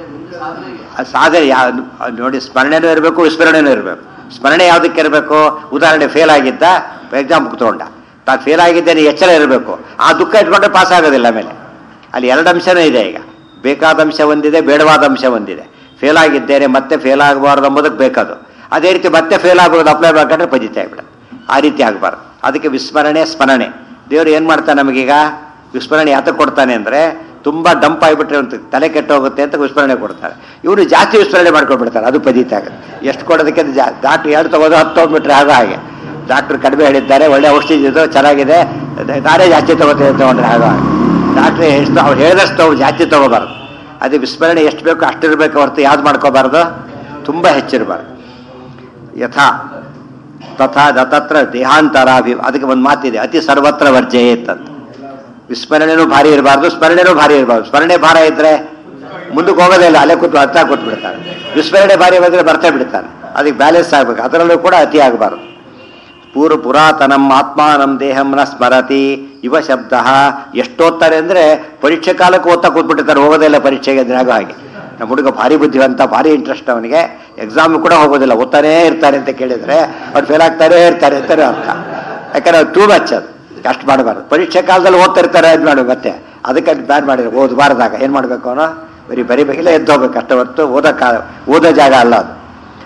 ಆ ಸಾಧನೆ ಯಾ ಅದ್ ನೋಡಿ ಸ್ಮರಣೆನೂ ಇರಬೇಕು ವಿಸ್ಮರಣೆನೂ ಇರಬೇಕು ಸ್ಮರಣೆ ಯಾವುದಕ್ಕೆ ಇರಬೇಕು ಉದಾಹರಣೆ ಫೇಲ್ ಆಗಿದ್ದ ಎಕ್ಸಾಮ್ ತಗೊಂಡ ತಾನು ಫೇಲ್ ಆಗಿದ್ದೇನೆ ಎಚ್ಚರ ಇರಬೇಕು ಆ ದುಃಖ ಇಟ್ಕೊಂಡ್ರೆ ಪಾಸ್ ಆಗೋದಿಲ್ಲ ಆಮೇಲೆ ಅಲ್ಲಿ ಎರಡು ಅಂಶನೂ ಇದೆ ಈಗ ಬೇಕಾದ ಅಂಶ ಒಂದಿದೆ ಬೇಡವಾದ ಅಂಶ ಒಂದಿದೆ ಫೇಲ್ ಆಗಿದ್ದೇನೆ ಮತ್ತೆ ಫೇಲ್ ಆಗಬಾರ್ದು ಎಂಬುದಕ್ಕೆ ಬೇಕದು ಅದೇ ರೀತಿ ಮತ್ತೆ ಫೇಲ್ ಆಗೋದು ಅಪ್ಲೈ ಮಾಡ್ಕೊಂಡ್ರೆ ಪಜಿತ ಆಗ್ಬಿಡುತ್ತೆ ಆ ರೀತಿ ಆಗಬಾರ್ದು ಅದಕ್ಕೆ ವಿಸ್ಮರಣೆ ಸ್ಮರಣೆ ದೇವರು ಏನು ಮಾಡ್ತಾನೆ ನಮಗೀಗ ವಿಸ್ಮರಣೆ ಯಾತಕ್ಕೆ ಕೊಡ್ತಾನೆ ಅಂದರೆ ತುಂಬ ಡಂಪ್ ಆಗಿಬಿಟ್ರೆ ಅಂತ ತಲೆ ಕೆಟ್ಟೋಗುತ್ತೆ ಅಂತ ವಿಸ್ಮರಣೆ ಕೊಡ್ತಾರೆ ಇವರು ಜಾಸ್ತಿ ವಿಸ್ಮರಣೆ ಮಾಡ್ಕೊಂಡ್ಬಿಡ್ತಾರೆ ಅದು ಪದೀತ ಆಗುತ್ತೆ ಎಷ್ಟು ಕೊಡೋದಕ್ಕೆ ಅದು ಜಾ ಡಾಕ್ಟ್ರ್ ಎರಡು ತಗೋದು ಹತ್ತು ತೊಗೊಂಡ್ಬಿಟ್ರೆ ಆಗ ಹಾಗೆ ಡಾಕ್ಟ್ರು ಕಡಿಮೆ ಹೇಳಿದ್ದಾರೆ ಒಳ್ಳೆ ಔಷಧಿ ಇದು ಚೆನ್ನಾಗಿದೆ ನಾನೇ ಜಾಸ್ತಿ ತಗೋತೇವೆ ತೊಗೊಂಡ್ರೆ ಆಗ ಹಾಗೆ ಡಾಕ್ಟ್ರ್ ಎಷ್ಟು ಅವ್ರು ಹೇಳಿದಷ್ಟು ತಗೋ ಜಾಸ್ತಿ ತಗೋಬಾರ್ದು ಅದೇ ವಿಸ್ಮರಣೆ ಎಷ್ಟು ಬೇಕೋ ಅಷ್ಟಿರಬೇಕು ಹೊರತು ಯಾವ್ದು ಮಾಡ್ಕೋಬಾರ್ದು ತುಂಬ ಹೆಚ್ಚಿರಬಾರ್ದು ಯಥಾ ತಥಾ ತತ್ರ ದೇಹಾಂತರಾಭಿ ಅದಕ್ಕೆ ಒಂದು ಮಾತಿದೆ ಅತಿ ಸರ್ವತ್ರ ವರ್ಜಯೇತ್ ಅಂತ ವಿಸ್ಮರಣೆನೂ ಭಾರಿ ಇರಬಾರ್ದು ಸ್ಮರಣೆನೂ ಭಾರಿ ಇರಬಾರ್ದು ಸ್ಮರಣೆ ಭಾರ ಇದ್ರೆ ಮುಂದಕ್ಕೆ ಹೋಗೋದೇ ಇಲ್ಲ ಅಲ್ಲೇ ಕೂತು ಹತ್ತ ಕೂತ್ ಬಿಡ್ತಾನೆ ವಿಸ್ಮರಣೆ ಭಾರಿ ಬಂದರೆ ಬರ್ತಾ ಬಿಡ್ತಾನೆ ಅದಕ್ಕೆ ಬ್ಯಾಲೆನ್ಸ್ ಆಗ್ಬೇಕು ಅದರಲ್ಲೂ ಕೂಡ ಅತಿ ಆಗಬಾರ್ದು ಪೂರ್ವ ಪುರಾತನಂ ಆತ್ಮಾನಂ ದೇಹಂ ನ ಸ್ಮರತಿ ಇವ ಶಬ್ದ ಎಷ್ಟೋತ್ತಾರೆ ಅಂದರೆ ಪರೀಕ್ಷೆ ಕಾಲಕ್ಕೆ ಓದ್ತಾ ಕೂತ್ಬಿಟ್ಟಿರ್ತಾರೆ ಹೋಗೋದೇ ಇಲ್ಲ ಪರೀಕ್ಷೆಗೆ ಅಂದ್ರೆ ಆಗೋ ಹಾಗೆ ನಮ್ಮ ಹುಡುಗ ಭಾರಿ ಬುದ್ಧಿವಂತ ಭಾರಿ ಇಂಟ್ರೆಸ್ಟ್ ಅವನಿಗೆ ಎಕ್ಸಾಮ್ ಕೂಡ ಹೋಗೋದಿಲ್ಲ ಓದ್ತಾನೇ ಇರ್ತಾರೆ ಅಂತ ಕೇಳಿದರೆ ಅವ್ರು ಫೇಲ್ ಆಗ್ತಾನೇ ಇರ್ತಾರೆ ಅಂತಾನೆ ಅರ್ಥ ಯಾಕಂದ್ರೆ ಅದು ಟೂ ಮಚ್ ಅದು ಅಷ್ಟು ಮಾಡಬಾರ್ದು ಪರೀಕ್ಷೆ ಕಾಲದಲ್ಲಿ ಓದ್ತಾ ಇರ್ತಾರೆ ಅದು ಮಾಡು ಮತ್ತೆ ಅದಕ್ಕೆ ಅದು ಬ್ಯಾನ್ ಮಾಡಿದ್ರು ಓದಬಾರ್ದಾಗ ಏನು ಮಾಡಬೇಕು ಅವನು ಬರೀ ಬರಿಬೇಕಿಲ್ಲ ಎದ್ದು ಹೋಗ್ಬೇಕು ಅಷ್ಟೇ ಹೊರತು ಓದಕ್ಕ ಓದೋ ಜಾಗ ಅಲ್ಲ ಅದು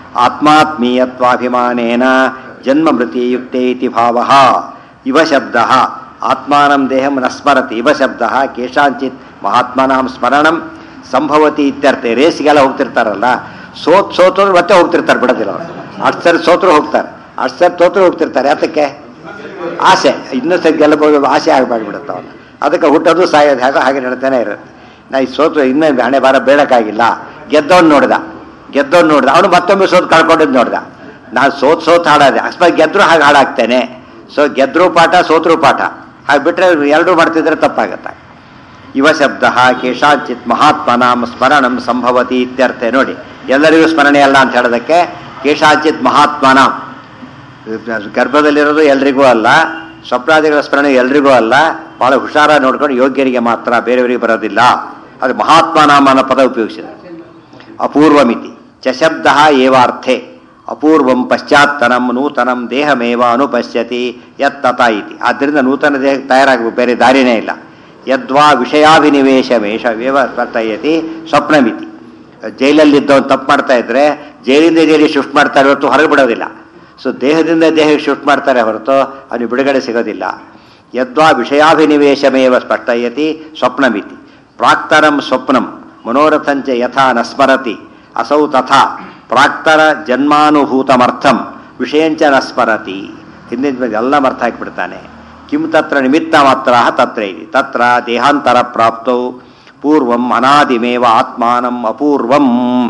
ಆತ್ಮಾತ್ಮೀಯತ್ವಾಭಿಮಾನೇನ ಜನ್ಮ ಮೃತಿಯುಕ್ತೆ ಇತಿ ಭಾವ ಇವ ಶಬ್ದ ಆತ್ಮಾನಂ ದೇಹಂ ನ ಸ್ಮರತಿ ಇವ ಶಬ್ದ ಕೇಶಾಂಚಿತ್ ಮಹಾತ್ಮನಾಂ ಸ್ಮರಣಂ ಸಂಭವತಿ ಇತ್ಯರ್ಥ ರೇಸ್ಗೆಲ್ಲ ಹೋಗ್ತಿರ್ತಾರಲ್ಲ ಸೋತ್ ಸೋತರು ಮತ್ತೆ ಹೋಗ್ತಿರ್ತಾರೆ ಬಿಡೋದಿಲ್ಲ ಅವರು ಅಷ್ಟು ಸರಿ ಸೋತರು ಹೋಗ್ತಾರೆ ಅಷ್ಟು ಸರಿ ತೋತರು ಹೋಗ್ತಿರ್ತಾರೆ ಯಾತಕ್ಕೆ ಆಸೆ ಇನ್ನೂ ಸರಿ ಗೆಲ್ಲಬಹುದು ಆಸೆ ಆಗ್ಬಿಡ್ಬಿಡುತ್ತೆ ಅವನು ಅದಕ್ಕೆ ಹುಟ್ಟೋದು ಸಾಯೋದು ಹಾಗೆ ಹಾಗೆ ನಡ್ತಾನೆ ಇರುತ್ತೆ ನಾ ಈ ಸೋತು ಇನ್ನೂ ಹಣೆ ಬಾರ ಬೇಡಕ್ಕಾಗಿಲ್ಲ ಗೆದ್ದವನು ನೋಡ್ದ ಗೆದ್ದವನು ನೋಡ್ದ ಅವನು ಮತ್ತೊಮ್ಮೆ ಸೋತು ಕಳ್ಕೊಂಡಿದ್ದು ನೋಡ್ದ ನಾನು ಸೋತ್ ಸೋತ್ ಹಾಡಾದೆ ಅಕಸ್ಮಾತ್ ಗೆದ್ರು ಹಾಗೆ ಹಾಡಾಗ್ತೇನೆ ಸೊ ಗೆದ್ರು ಪಾಠ ಸೋತ್ರು ಪಾಠ ಹಾಗೆ ಬಿಟ್ಟರೆ ಎರಡೂ ಮಾಡ್ತಿದ್ರೆ ತಪ್ಪಾಗತ್ತೆ ಇವ ಶಬ್ದ ಕೇಶಾಂಚಿತ್ ಮಹಾತ್ಮನಾಂ ಸ್ಮರಣಂ ಸಂಭವತಿ ಇತ್ಯರ್ಥ ನೋಡಿ ಎಲ್ಲರಿಗೂ ಸ್ಮರಣೆ ಅಲ್ಲ ಅಂತ ಹೇಳೋದಕ್ಕೆ ಕೇಶಾಂಚಿತ್ ಮಹಾತ್ಮನಾಂ ಗರ್ಭದಲ್ಲಿರೋದು ಎಲ್ರಿಗೂ ಅಲ್ಲ ಸ್ವಪ್ನಾದಿಗಳ ಸ್ಮರಣೆ ಎಲ್ರಿಗೂ ಅಲ್ಲ ಬಹಳ ಹುಷಾರ ನೋಡ್ಕೊಂಡು ಯೋಗ್ಯರಿಗೆ ಮಾತ್ರ ಬೇರೆಯವರಿಗೆ ಬರೋದಿಲ್ಲ ಅದು ಮಹಾತ್ಮನಾಮ ಅನ್ನೋ ಪದ ಉಪಯೋಗಿಸಿದೆ ಅಪೂರ್ವಮಿತಿ ಚಶಬ್ದ ಏವಾರ್ಥೆ ಅಪೂರ್ವಂ ಪಶ್ಚಾತ್ತನಂ ನೂತನಂ ದೇಹಮೇವ ಅನುಪಶ್ಯತಿ ಯತ್ತತ ಇತಿ ಆದ್ದರಿಂದ ನೂತನ ದೇಹ ತಯಾರಾಗಬೇಕು ಬೇರೆ ದಾರಿನೇ ಇಲ್ಲ ಯದ್ವಾ ವಿಷಯಾಭಿನಿವೇಶಮೇಷ ವೇವ ವರ್ತಯತಿ ಸ್ವಪ್ನಮಿತಿ ಜೈಲಲ್ಲಿದ್ದವನು ತಪ್ಪು ಮಾಡ್ತಾ ಇದ್ರೆ ಜೈಲಿಂದ ಜೈಲಿಗೆ ಶಿಫ್ಟ್ ಮಾಡ್ತಾರೆ ಹೊರತು ಹೊರಗೆ ಬಿಡೋದಿಲ್ಲ ಸೊ ದೇಹದಿಂದ ದೇಹಕ್ಕೆ ಶಿಫ್ಟ್ ಮಾಡ್ತಾರೆ ಹೊರತು ಅವನಿಗೆ ಬಿಡುಗಡೆ ಸಿಗೋದಿಲ್ಲ ಯದ್ವಾ ವಿಷಯಾಭಿನಿವೇಶಮೇವ ಸ್ಪಷ್ಟಯತಿ ಸ್ವಪ್ನಮಿತಿ ಪ್ರಾಕ್ತರಂ ಸ್ವಪ್ನಂ ಮನೋರಥಂಚ ಯಥಾ ನ ಸ್ಮರತಿ ಅಸೌ ತಥಾ ಪ್ರಾಕ್ತರ ಜನ್ಮಾನುಭೂತಮರ್ಥಂ ವಿಷಯಂಚ ನ ಸ್ಮರತಿ ಹಿಂದಿನ ಎಲ್ಲ ಅರ್ಥ ಹಾಕಿಬಿಡ್ತಾನೆ ಕಿಂ ತತ್ರ ನಿಮಿತ್ತ ಮಾತ್ರ ತತ್ರ ಇದೆ ತತ್ರ ದೇಹಾಂತರ ಪ್ರಾಪ್ತೌ ಪೂರ್ವಂ ಅನಾದಿಮೇವ ಆತ್ಮಾನಂ ಅಪೂರ್ವಂ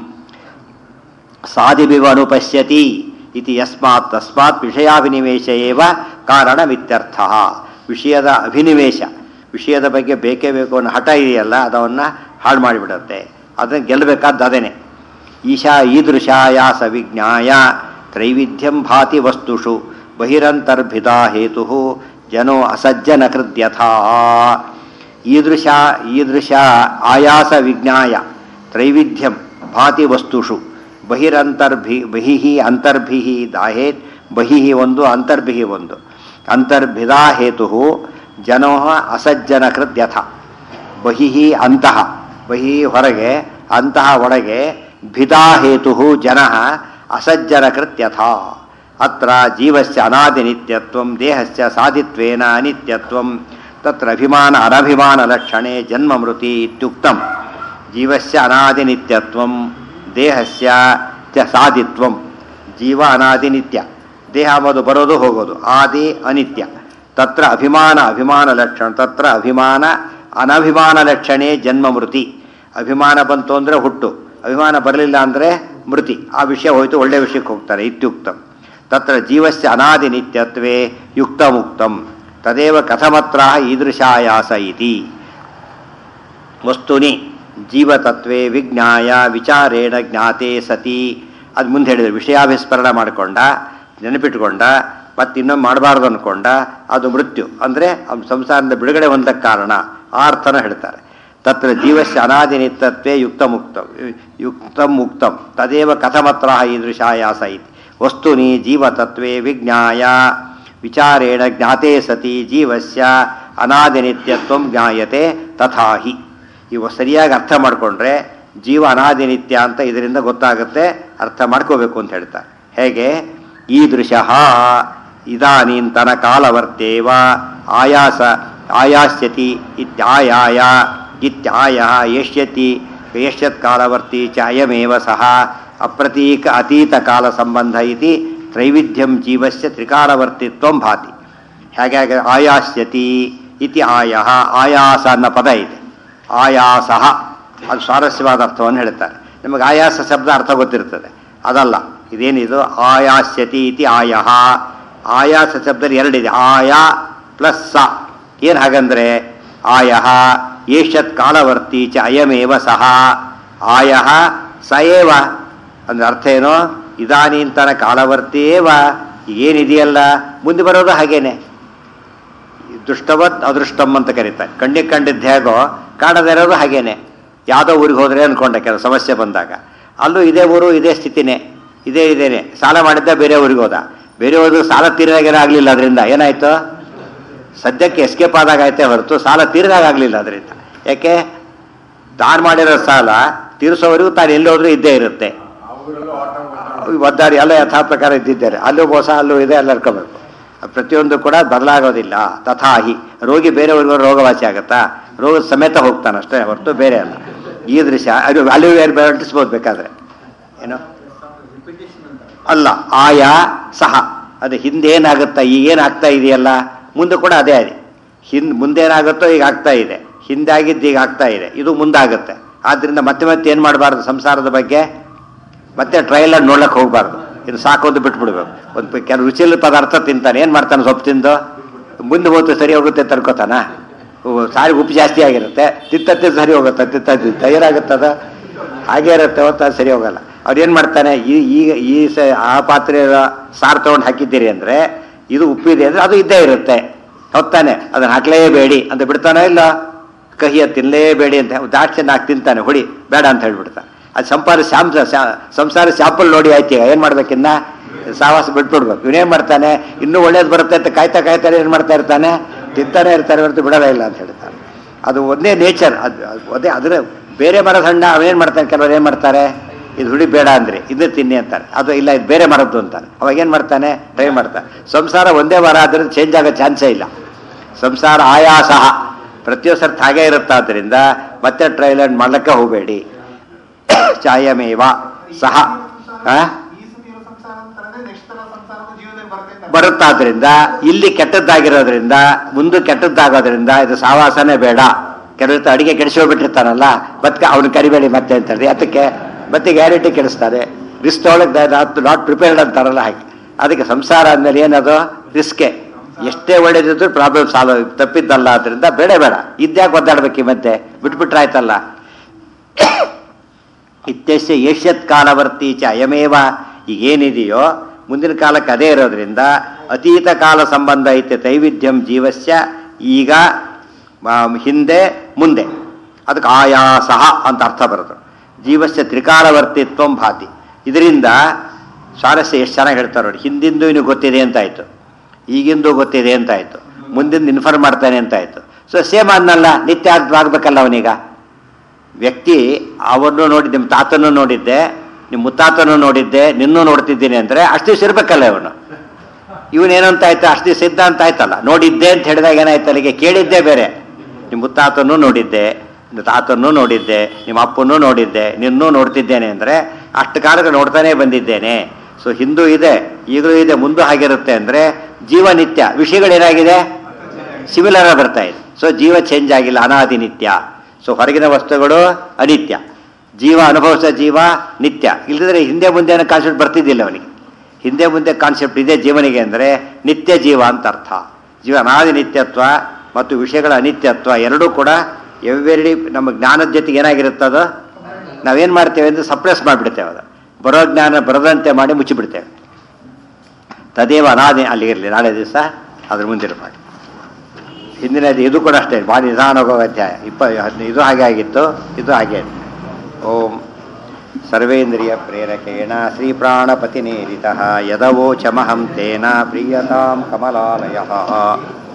ಸಾಧಿಬಿವ ಅನುಪಶ್ಯತಿ ಇತಿ ಯಸ್ಮಾತ್ ತಸ್ಮಾತ್ ವಿಷಯಾಭಿನಿವೇಶ ಏವ ಕಾರಣಮಿತ್ಯರ್ಥ ವಿಷಯದ ಅಭಿನಿವೇಶ ವಿಷಯದ ಬಗ್ಗೆ ಬೇಕೇ ಬೇಕು ಅನ್ನೋ ಹಠ ಇದೆಯಲ್ಲ ಅದನ್ನು ಹಾಳು ಮಾಡಿಬಿಡುತ್ತೆ ಅದನ್ನು ಗೆಲ್ಲಬೇಕಾದ್ದು ಅದೇನೆ ಈಶಾ ಈದೃಶಾಯಾಸ ವಿಜ್ಞಾಯ ತ್ರೈವಿಧ್ಯಂ ಭಾತಿ ವಸ್ತುಷು ಬಹಿರಂತರ್ಭಿತಾ ಹೇತು ಜನೋ ಅಸಜ್ಜನ ಕೃದ್ಯಥಾ ಈದೃಶ ಈದೃಶ ಆಯಾಸ ವಿಜ್ಞಾಯ ತ್ರೈವಿಧ್ಯಂ ಭಾತಿ ವಸ್ತುಷು ಬಹಿರಂತರ್ಭಿ ಬಹಿಃ ಅಂತರ್ಭಿಃ ದಾಹೇತ್ ಬಹಿಃ ಒಂದು ಅಂತರ್ಭಿಃ ಒಂದು ಅಂತರ್ಭಿದಾ ಹೇತು ಜನೋ ಅಸಜ್ಜನ ಕೃದ್ಯಥ ಬಹಿಃ ಅಂತಃ ಬಹಿ ಹೊರಗೆ ಅಂತಹ ಒಳಗೆ ಭಿದಾ ಹೇತು ಜನ ಅಸಜ್ಜನ ಕೃತ್ಯಥ ಅತ್ರ ಜೀವಸ್ಯ ಅನಾದಿ ನಿತ್ಯತ್ವಂ ದೇಹಸ್ಯ ಸಾಧಿತ್ವೇನ ಅನಿತ್ಯತ್ವಂ ತತ್ರ ಅಭಿಮಾನ ಅನಭಿಮಾನ ಲಕ್ಷಣೆ ಜನ್ಮ ಮೃತಿ ಇತ್ಯುಕ್ತಂ ಜೀವಸ್ಯ ಅನಾದಿ ನಿತ್ಯತ್ವಂ ದೇಹಸ್ಯ ಚ ಸಾಧಿತ್ವಂ ಜೀವ ಅನಾದಿ ನಿತ್ಯ ದೇಹ ಅಂಬುದು ಬರೋದು ಹೋಗೋದು ಆದಿ ಅನಿತ್ಯ ತತ್ರ ಅಭಿಮಾನ ಅಭಿಮಾನ ಲಕ್ಷಣ ತತ್ರ ಅಭಿಮಾನ ಅನಭಿಮಾನ ಲಕ್ಷಣೆ ಜನ್ಮ ಮೃತಿ ಅಭಿಮಾನ ಬಂತು ಅಂದರೆ ಹುಟ್ಟು ಅಭಿಮಾನ ಬರಲಿಲ್ಲ ಅಂದರೆ ಮೃತಿ ಆ ವಿಷಯ ಹೋಯ್ತು ಒಳ್ಳೆ ವಿಷಯಕ್ಕೆ ಹೋಗ್ತಾರೆ ಇತ್ಯುಕ್ತಂ ತತ್ರ ಜೀವಸ್ಯ ಅನಾದಿ ನಿತ್ಯತ್ವೇ ಯುಕ್ತ ಮುಕ್ತಂ ತದೇವ ಕಥಮತ್ರ ಈದೃಶಾಯಾಸ ಇತಿ ವಸ್ತುನಿ ಜೀವತತ್ವೇ ವಿಜ್ಞಾಯ ವಿಚಾರೇಣ ಜ್ಞಾತೆ ಸತಿ ಅದು ಮುಂದೆ ಹೇಳಿದ್ರು ವಿಷಯಾಭಿಸ್ಮರಣ ಮಾಡಿಕೊಂಡ ನೆನಪಿಟ್ಕೊಂಡ ಮತ್ತೆ ಇನ್ನೊಮ್ಮೆ ಮಾಡಬಾರ್ದು ಅಂದ್ಕೊಂಡ ಅದು ಮೃತ್ಯು ಅಂದರೆ ಅವ್ನ ಸಂಸಾರದ ಬಿಡುಗಡೆ ಹೊಂದಕ್ಕೆ ಕಾರಣ ಆ ಅರ್ಥನ ಹೇಳ್ತಾರೆ ತತ್ರ ಜೀವಸ್ಯ ಅನಾದಿ ನಿತ್ಯತ್ವೇ ಯುಕ್ತ ಮುಕ್ತ ಯುಕ್ತ ಮುಕ್ತಂ ತದೇವ ಕಥಮತ್ರ ಈದೃಶಾಯಾಸ ಇತಿ ವಸ್ತುನಿ ಜೀವತತ್ವೇ ವಿಜ್ಞಾಯ ವಿಚಾರೇಣ ಜ್ಞಾತೆ ಸತಿ ಜೀವಸ್ಯ ಅನಾದಿ ನಿತ್ಯತ್ವಂ ಜ್ಞಾಯತೆ ತಥಾಹಿ ಇವು ಸರಿಯಾಗಿ ಅರ್ಥ ಮಾಡಿಕೊಂಡ್ರೆ ಜೀವ ಅನಾದಿ ನಿತ್ಯ ಅಂತ ಇದರಿಂದ ಗೊತ್ತಾಗುತ್ತೆ ಅರ್ಥ ಮಾಡ್ಕೋಬೇಕು ಅಂತ ಹೇಳ್ತಾರೆ ಹೇಗೆ ಈದೃಶಃ ಇದಾನೀಂತನ ಕಾಲವರ್ತೇವ ಆಯಾಸ ಆಯಾಸ್ಯತಿ ಇತ್ಯಾಯಾಯ ಇತ್ಯಾಯ ಏಷ್ಯತಿ ಏಷ್ಯತ್ ಕಾಲವರ್ತಿ ಚ ಅಯಮೇವ ಸಹ ಅಪ್ರತೀಕ ಅತೀತ ಕಾಲ ಸಂಬಂಧ ಇತಿ ತ್ರೈವಿಧ್ಯಂ ಜೀವಸ್ಯ ತ್ರಿಕಾಲವರ್ತಿತ್ವಂ ಭಾತಿ ಹೇಗೆ ಆಯಾಸ್ಯತಿ ಇತಿ ಆಯ ಆಯಾಸ ಅನ್ನೋ ಪದ ಇದೆ ಆಯಾಸ ಅದು ಸ್ವಾರಸ್ಯವಾದ ಅರ್ಥವನ್ನು ಹೇಳ್ತಾರೆ ನಿಮಗೆ ಆಯಾಸ ಶಬ್ದ ಅರ್ಥ ಗೊತ್ತಿರ್ತದೆ ಅದಲ್ಲ ಇದೇನಿದು ಆಯಾಸ್ಯತಿ ಇತಿ ಆಯ ಆಯಾಸ ಶಬ್ದಲ್ಲಿ ಎರಡಿದೆ ಆಯ ಪ್ಲಸ್ ಸ ಏನು ಹಾಗಂದ್ರೆ ಆಯ ಏಷತ್ ಕಾಲವರ್ತಿ ಚ ಅಯಮೇವ ಸಹ ಆಯ ಸ ಏವ ಅಂದ್ರೆ ಅರ್ಥ ಏನು ಇದಾನೀಂತನ ಕಾಲವರ್ತಿಯೇವ ಏನಿದೆಯಲ್ಲ ಮುಂದೆ ಬರೋದು ಹಾಗೇನೆ ದುಷ್ಟವತ್ ಅದೃಷ್ಟಂ ಅಂತ ಕರೀತಾರೆ ಕಣ್ಣಿಗೆ ಕಂಡಿದ್ದು ಹೇಗೋ ಕಾಣದೇ ಇರೋದು ಹಾಗೇನೆ ಯಾವುದೋ ಊರಿಗೆ ಹೋದ್ರೆ ಅಂದ್ಕೊಂಡೆ ಕೆಲವು ಸಮಸ್ಯೆ ಬಂದಾಗ ಅಲ್ಲೂ ಇದೇ ಊರು ಇದೇ ಸ್ಥಿತಿನೇ ಇದೇ ಇದೇನೆ ಸಾಲ ಮಾಡಿದ್ದ ಬೇರೆ ಊರಿಗೆ ಹೋದ ಬೇರೆ ಊರಿಗೆ ಸಾಲ ತೀರಿದಾಗೇನೋ ಆಗಲಿಲ್ಲ ಅದರಿಂದ ಏನಾಯ್ತು ಸದ್ಯಕ್ಕೆ ಎಸ್ಕೇಪ್ ಆದಾಗ ಆಯ್ತೇ ಹೊರತು ಸಾಲ ತೀರಿದಾಗ ಆಗಲಿಲ್ಲ ಅದರಿಂದ ಯಾಕೆ ತಾನು ಮಾಡಿರೋ ಸಾಲ ತೀರಿಸೋವರೆಗೂ ತಾನು ಎಲ್ಲಿ ಹೋದ್ರೂ ಇದ್ದೇ ಇರುತ್ತೆ ಒದ್ದಾಡಿ ಎಲ್ಲ ಯಥಾ ಪ್ರಕಾರ ಇದ್ದಿದ್ದಾರೆ ಅಲ್ಲೂ ಮೋಸ ಅಲ್ಲೂ ಇದೆ ಅಲ್ಲಿ ಹರ್ಕೋಬೇಕು ಪ್ರತಿಯೊಂದು ಕೂಡ ಬದಲಾಗೋದಿಲ್ಲ ತಥಾಹಿ ರೋಗಿ ಬೇರೆಯವ್ರಿಗೂ ರೋಗವಾಸಿ ಆಗುತ್ತಾ ರೋಗದ ಸಮೇತ ಹೋಗ್ತಾನಷ್ಟೇ ಹೊರತು ಬೇರೆ ಅಲ್ಲ ಈ ದೃಶ್ಯ ಅದು ಅಲ್ಲಿಯೂ ಬೇರೆ ಬೇರೆ ಅಂಟಿಸ್ಬೋದು ಬೇಕಾದ್ರೆ ಏನು ಅಲ್ಲ ಆಯಾ ಸಹ ಅದು ಹಿಂದೇನಾಗುತ್ತಾ ಈಗೇನಾಗ್ತಾ ಇದೆಯಲ್ಲ ಮುಂದೆ ಕೂಡ ಅದೇ ಅದೇ ಹಿಂದ್ ಮುಂದೇನಾಗುತ್ತೋ ಈಗ ಆಗ್ತಾ ಇದೆ ಹಿಂದಾಗಿದ್ದು ಈಗ ಆಗ್ತಾ ಇದೆ ಇದು ಮುಂದಾಗುತ್ತೆ ಆದ್ದರಿಂದ ಮತ್ತೆ ಮತ್ತೆ ಏನು ಮಾಡಬಾರ್ದು ಸಂಸಾರದ ಬಗ್ಗೆ ಮತ್ತೆ ಟ್ರಯಲ್ ನೋಡ್ಲಕ್ಕೆ ಹೋಗಬಾರ್ದು ಇದು ಸಾಕೋದು ಬಿಟ್ಬಿಡ್ಬೇಕು ಒಂದು ಕೆಲವು ರುಚಿಯಲ್ಲಿ ಪದಾರ್ಥ ತಿಂತಾನೆ ಏನು ಮಾಡ್ತಾನೆ ಸೊಪ್ಪು ತಿಂದು ಮುಂದೆ ಹೋಗ್ತು ಸರಿ ಹೋಗುತ್ತೆ ಅಂತ ಅನ್ಕೋತಾನ ಸಾರಿ ಉಪ್ಪು ಜಾಸ್ತಿ ಆಗಿರುತ್ತೆ ತಿತ್ತತ್ತೆ ಸರಿ ಹೋಗುತ್ತೆ ತಿತ್ತ ತಯಾರಾಗುತ್ತದ ಹಾಗೇ ಇರುತ್ತೆ ಹೊತ್ತು ಅದು ಸರಿ ಹೋಗಲ್ಲ ಅವ್ರು ಏನು ಮಾಡ್ತಾನೆ ಈ ಈಗ ಈ ಸ ಆ ಪಾತ್ರೆ ಸಾರು ತೊಗೊಂಡು ಹಾಕಿದ್ದೀರಿ ಅಂದರೆ ಇದು ಉಪ್ಪಿದೆ ಅಂದರೆ ಅದು ಇದ್ದೇ ಇರುತ್ತೆ ಹೊತ್ತಾನೆ ಅದನ್ನು ಹಾಕಲೇಬೇಡಿ ಅಂತ ಬಿಡ್ತಾನೋ ಇಲ್ಲ ಕಹಿಯ ತಿನ್ನಲೇಬೇಡಿ ಅಂತ ದಾಕ್ಷಿ ನಾಲ್ಕು ತಿಂತಾನೆ ಹೊಡಿ ಬೇಡ ಅಂತ ಹೇಳ್ಬಿಡ್ತಾನೆ ಅದು ಸಂಪಾದ ಶಾಮ್ ಸಂಸಾರ ಶಾಪಲ್ ನೋಡಿ ಆಯ್ತು ಈಗ ಏನು ಮಾಡ್ಬೇಕಿನ್ನ ಸಾವಾಸ ಬಿಟ್ಬಿಡ್ಬೇಕು ಇವನೇನು ಮಾಡ್ತಾನೆ ಇನ್ನೂ ಒಳ್ಳೇದು ಬರುತ್ತೆ ಅಂತ ಕಾಯ್ತಾ ಕಾಯ್ತಾರೆ ಏನು ಮಾಡ್ತಾ ಇರ್ತಾನೆ ತಿಂತಾನೆ ಇರ್ತಾರೆ ಹೊರತು ಬಿಡೋಲ್ಲ ಇಲ್ಲ ಅಂತ ಹೇಳ್ತಾನೆ ಅದು ಒಂದೇ ನೇಚರ್ ಅದು ಅದು ಅದೇ ಅದರ ಬೇರೆ ಮರದ ಹಣ್ಣ ಅವೇನು ಮಾಡ್ತಾನೆ ಕೆಲವರು ಏನು ಮಾಡ್ತಾರೆ ಇದು ಹುಡಿ ಬೇಡ ಅಂದ್ರೆ ಇದು ತಿನ್ನಿ ಅಂತಾರೆ ಅದು ಇಲ್ಲ ಇದು ಬೇರೆ ಮರದ್ದು ಅಂತಾನೆ ಅವಾಗ ಏನು ಮಾಡ್ತಾನೆ ಟ್ರೈ ಮಾಡ್ತಾನೆ ಸಂಸಾರ ಒಂದೇ ಮರ ಆದ್ರೆ ಚೇಂಜ್ ಆಗೋ ಚಾನ್ಸೇ ಇಲ್ಲ ಸಂಸಾರ ಆಯಾಸ ಪ್ರತಿಯೊಂದು ಸರ್ತಿ ಹಾಗೇ ಇರುತ್ತಾದ್ರಿಂದ ಮತ್ತೆ ಟ್ರೈಲ್ ಮಾಡ್ಲಿಕ್ಕೆ ಹೋಗಬೇಡಿ ಚಾಯಮೇವ ಸಹ ಆ? ಈ ಸತಿ ಇರೋ ಸಂಸಾರ ಅಂತಾನೆ ನೆಕ್ಸ್ಟ್ ತರ ಸಂಸಾರ ಜೀವನದಲ್ಲಿ ಬರುತ್ತೆ ಅಂತ ಬರುತ್ತಾದ್ರಿಂದ ಇಲ್ಲಿ ಕೆಟ್ಟದ್ದಾಗಿರೋದ್ರಿಂದ ಮುಂದೆ ಕೆಟ್ಟದ್ದಾಗೋದ್ರಿಂದ ಇದು ಸಾವಾಸನೆ ಬೇಡ ಕೆಲವರು ಅಡಿಗೆ ಕೆಡಿಸೋಗ್ಬಿಟ್ಟಿರ್ತಾನಲ್ಲ ಮತ್ತೆ ಅವ್ನು ಕರಿಬೇಡಿ ಮತ್ತೆ ಅಂತಾರೆ ಅದಕ್ಕೆ ಮತ್ತೆ ಗ್ಯಾರಂಟಿ ಕೆಡಿಸ್ತಾರೆ ರಿಸ್ಕ್ ತೊಗೊಳಕ್ ನಾಟ್ ಪ್ರಿಪೇರ್ಡ್ ಅಂತಾರಲ್ಲ ಹಾಗೆ ಅದಕ್ಕೆ ಸಂಸಾರ ಅಂದ್ಮೇಲೆ ಏನದು ರಿಸ್ಕೆ ಎಷ್ಟೇ ಒಳ್ಳೇದಿದ್ರು ಪ್ರಾಬ್ಲಮ್ ಸಾಲ್ವ್ ತಪ್ಪಿದ್ದಲ್ಲ ಆದ್ರಿಂದ ಬೇಡ ಬೇಡ ಇದ್ಯಾಕೆ ಒದ್ದಾಡ್ಬೇಕು ಈ ಮತ್ತೆ ಬಿಟ್ಬಿಟ್ರೆ ಆಯ್ತಲ್ಲ ಇತ್ಯಸ್ಯ ಏಷ್ಯತ್ ಕಾಲವರ್ತಿ ಚ ಅಯಮೇವ ಈಗೇನಿದೆಯೋ ಮುಂದಿನ ಕಾಲಕ್ಕೆ ಅದೇ ಇರೋದ್ರಿಂದ ಅತೀತ ಕಾಲ ಸಂಬಂಧ ಐತೆ ತೈವಿಧ್ಯಂ ಜೀವಸ್ಯ ಈಗ ಆ, ಹಿಂದೆ ಮುಂದೆ ಅದಕ್ಕೆ ಆಯಾಸಃ ಅಂತ ಅರ್ಥ ಬರೋದು ಜೀವಸ್ಯ ತ್ರಿಕಾಲವರ್ತಿತ್ವ ಭಾತಿ ಇದರಿಂದ ಸ್ವಾರಸ್ಯ ಎಷ್ಟು ಚೆನ್ನಾಗಿ ಹೇಳ್ತಾರೆ ನೋಡಿ ಹಿಂದಿಂದು ಇನ್ನು ಗೊತ್ತಿದೆ ಅಂತಾಯ್ತು ಈಗಿಂದು ಗೊತ್ತಿದೆ ಅಂತಾಯ್ತು ಮುಂದಿಂದ ಇನ್ಫಾರ್ಮ್ ಮಾಡ್ತಾನೆ ಅಂತಾಯ್ತು ಸೊ ಸೇಮ್ ಅನ್ನಲ್ಲ ನಿತ್ಯ ಆಗ್ಬೇಕಲ್ಲ ಅವನೀಗ ವ್ಯಕ್ತಿ ಅವನ್ನು ನೋಡಿ ನಿಮ್ಮ ತಾತನೂ ನೋಡಿದ್ದೆ ನಿಮ್ಮ ಮುತ್ತಾತನೂ ನೋಡಿದ್ದೆ ನಿನ್ನೂ ನೋಡ್ತಿದ್ದೀನಿ ಅಂದರೆ ಅಷ್ಟು ದಿವಸ ಇರ್ಬೇಕಲ್ಲ ಇವನು ಇವನೇನು ಅಂತ ಆಯ್ತು ಅಷ್ಟು ದಿವಸ ಇದ್ದ ಅಂತ ಆಯ್ತಲ್ಲ ನೋಡಿದ್ದೆ ಅಂತ ಹೇಳಿದಾಗ ಏನಾಯ್ತು ಅಲ್ಲಿಗೆ ಕೇಳಿದ್ದೇ ಬೇರೆ ನಿಮ್ಮ ಮುತ್ತಾತನೂ ನೋಡಿದ್ದೆ ನಿಮ್ಮ ತಾತನೂ ನೋಡಿದ್ದೆ ನಿಮ್ಮ ಅಪ್ಪನೂ ನೋಡಿದ್ದೆ ನಿನ್ನೂ ನೋಡ್ತಿದ್ದೇನೆ ಅಂದರೆ ಅಷ್ಟು ಕಾಲಕ್ಕೆ ನೋಡ್ತಾನೆ ಬಂದಿದ್ದೇನೆ ಸೊ ಹಿಂದೂ ಇದೆ ಈಗಲೂ ಇದೆ ಮುಂದೂ ಹಾಗಿರುತ್ತೆ ಅಂದರೆ ಜೀವ ನಿತ್ಯ ವಿಷಯಗಳೇನಾಗಿದೆ ಸಿಮಿಲರ್ ಬರ್ತಾ ಇದೆ ಸೊ ಜೀವ ಚೇಂಜ್ ಆಗಿಲ್ಲ ಅನಾದಿ ನಿತ್ಯ ಸೊ ಹೊರಗಿನ ವಸ್ತುಗಳು ಅನಿತ್ಯ ಜೀವ ಅನುಭವಿಸೋ ಜೀವ ನಿತ್ಯ ಇಲ್ಲದಿದ್ರೆ ಹಿಂದೆ ಮುಂದೆ ಅನ್ನೋ ಕಾನ್ಸೆಪ್ಟ್ ಬರ್ತಿದ್ದಿಲ್ಲ ಅವನಿಗೆ ಹಿಂದೆ ಮುಂದೆ ಕಾನ್ಸೆಪ್ಟ್ ಇದೆ ಜೀವನಿಗೆ ಅಂದರೆ ನಿತ್ಯ ಜೀವ ಅಂತ ಅರ್ಥ ಜೀವ ಅನಾದಿ ನಿತ್ಯತ್ವ ಮತ್ತು ವಿಷಯಗಳ ಅನಿತ್ಯತ್ವ ಎರಡೂ ಕೂಡ ಎವ್ವೆರಡಿ ನಮ್ಮ ಜ್ಞಾನದ ಜೊತೆಗೆ ಏನಾಗಿರುತ್ತದೋ ನಾವೇನು ಮಾಡ್ತೇವೆ ಅಂದರೆ ಸಪ್ರೆಸ್ ಮಾಡಿಬಿಡ್ತೇವೆ ಅದು ಬರೋ ಜ್ಞಾನ ಬರದಂತೆ ಮಾಡಿ ಮುಚ್ಚಿಬಿಡ್ತೇವೆ ತದೇವ ಅನಾದಿ ಅಲ್ಲಿಗಿರಲಿ ನಾಳೆ ದಿವಸ ಅದ್ರ ಮುಂದಿನ ಮಾಡಿ ಹಿಂದಿನ ಇದು ಕೂಡ ಅಷ್ಟೇ ಭಾಳ ನಿಧಾನ ಹೋಗೋ ಅಧ್ಯಾಯ ಇಪ್ಪ ಇದು ಹಾಗೆ ಆಗಿತ್ತು ಇದು ಹಾಗೆ ಆಯ್ತು. ಓಂ ಸರ್ವೇಂದ್ರಿಯ ಪ್ರೇರಕೇಣ ಶ್ರೀ ಪ್ರಾಣಪತಿನೇರಿತ ಯದವೋಚಮಹಂ ತೇನ ಪ್ರೀಯತಾಂ ಕಮಲಾಲಯ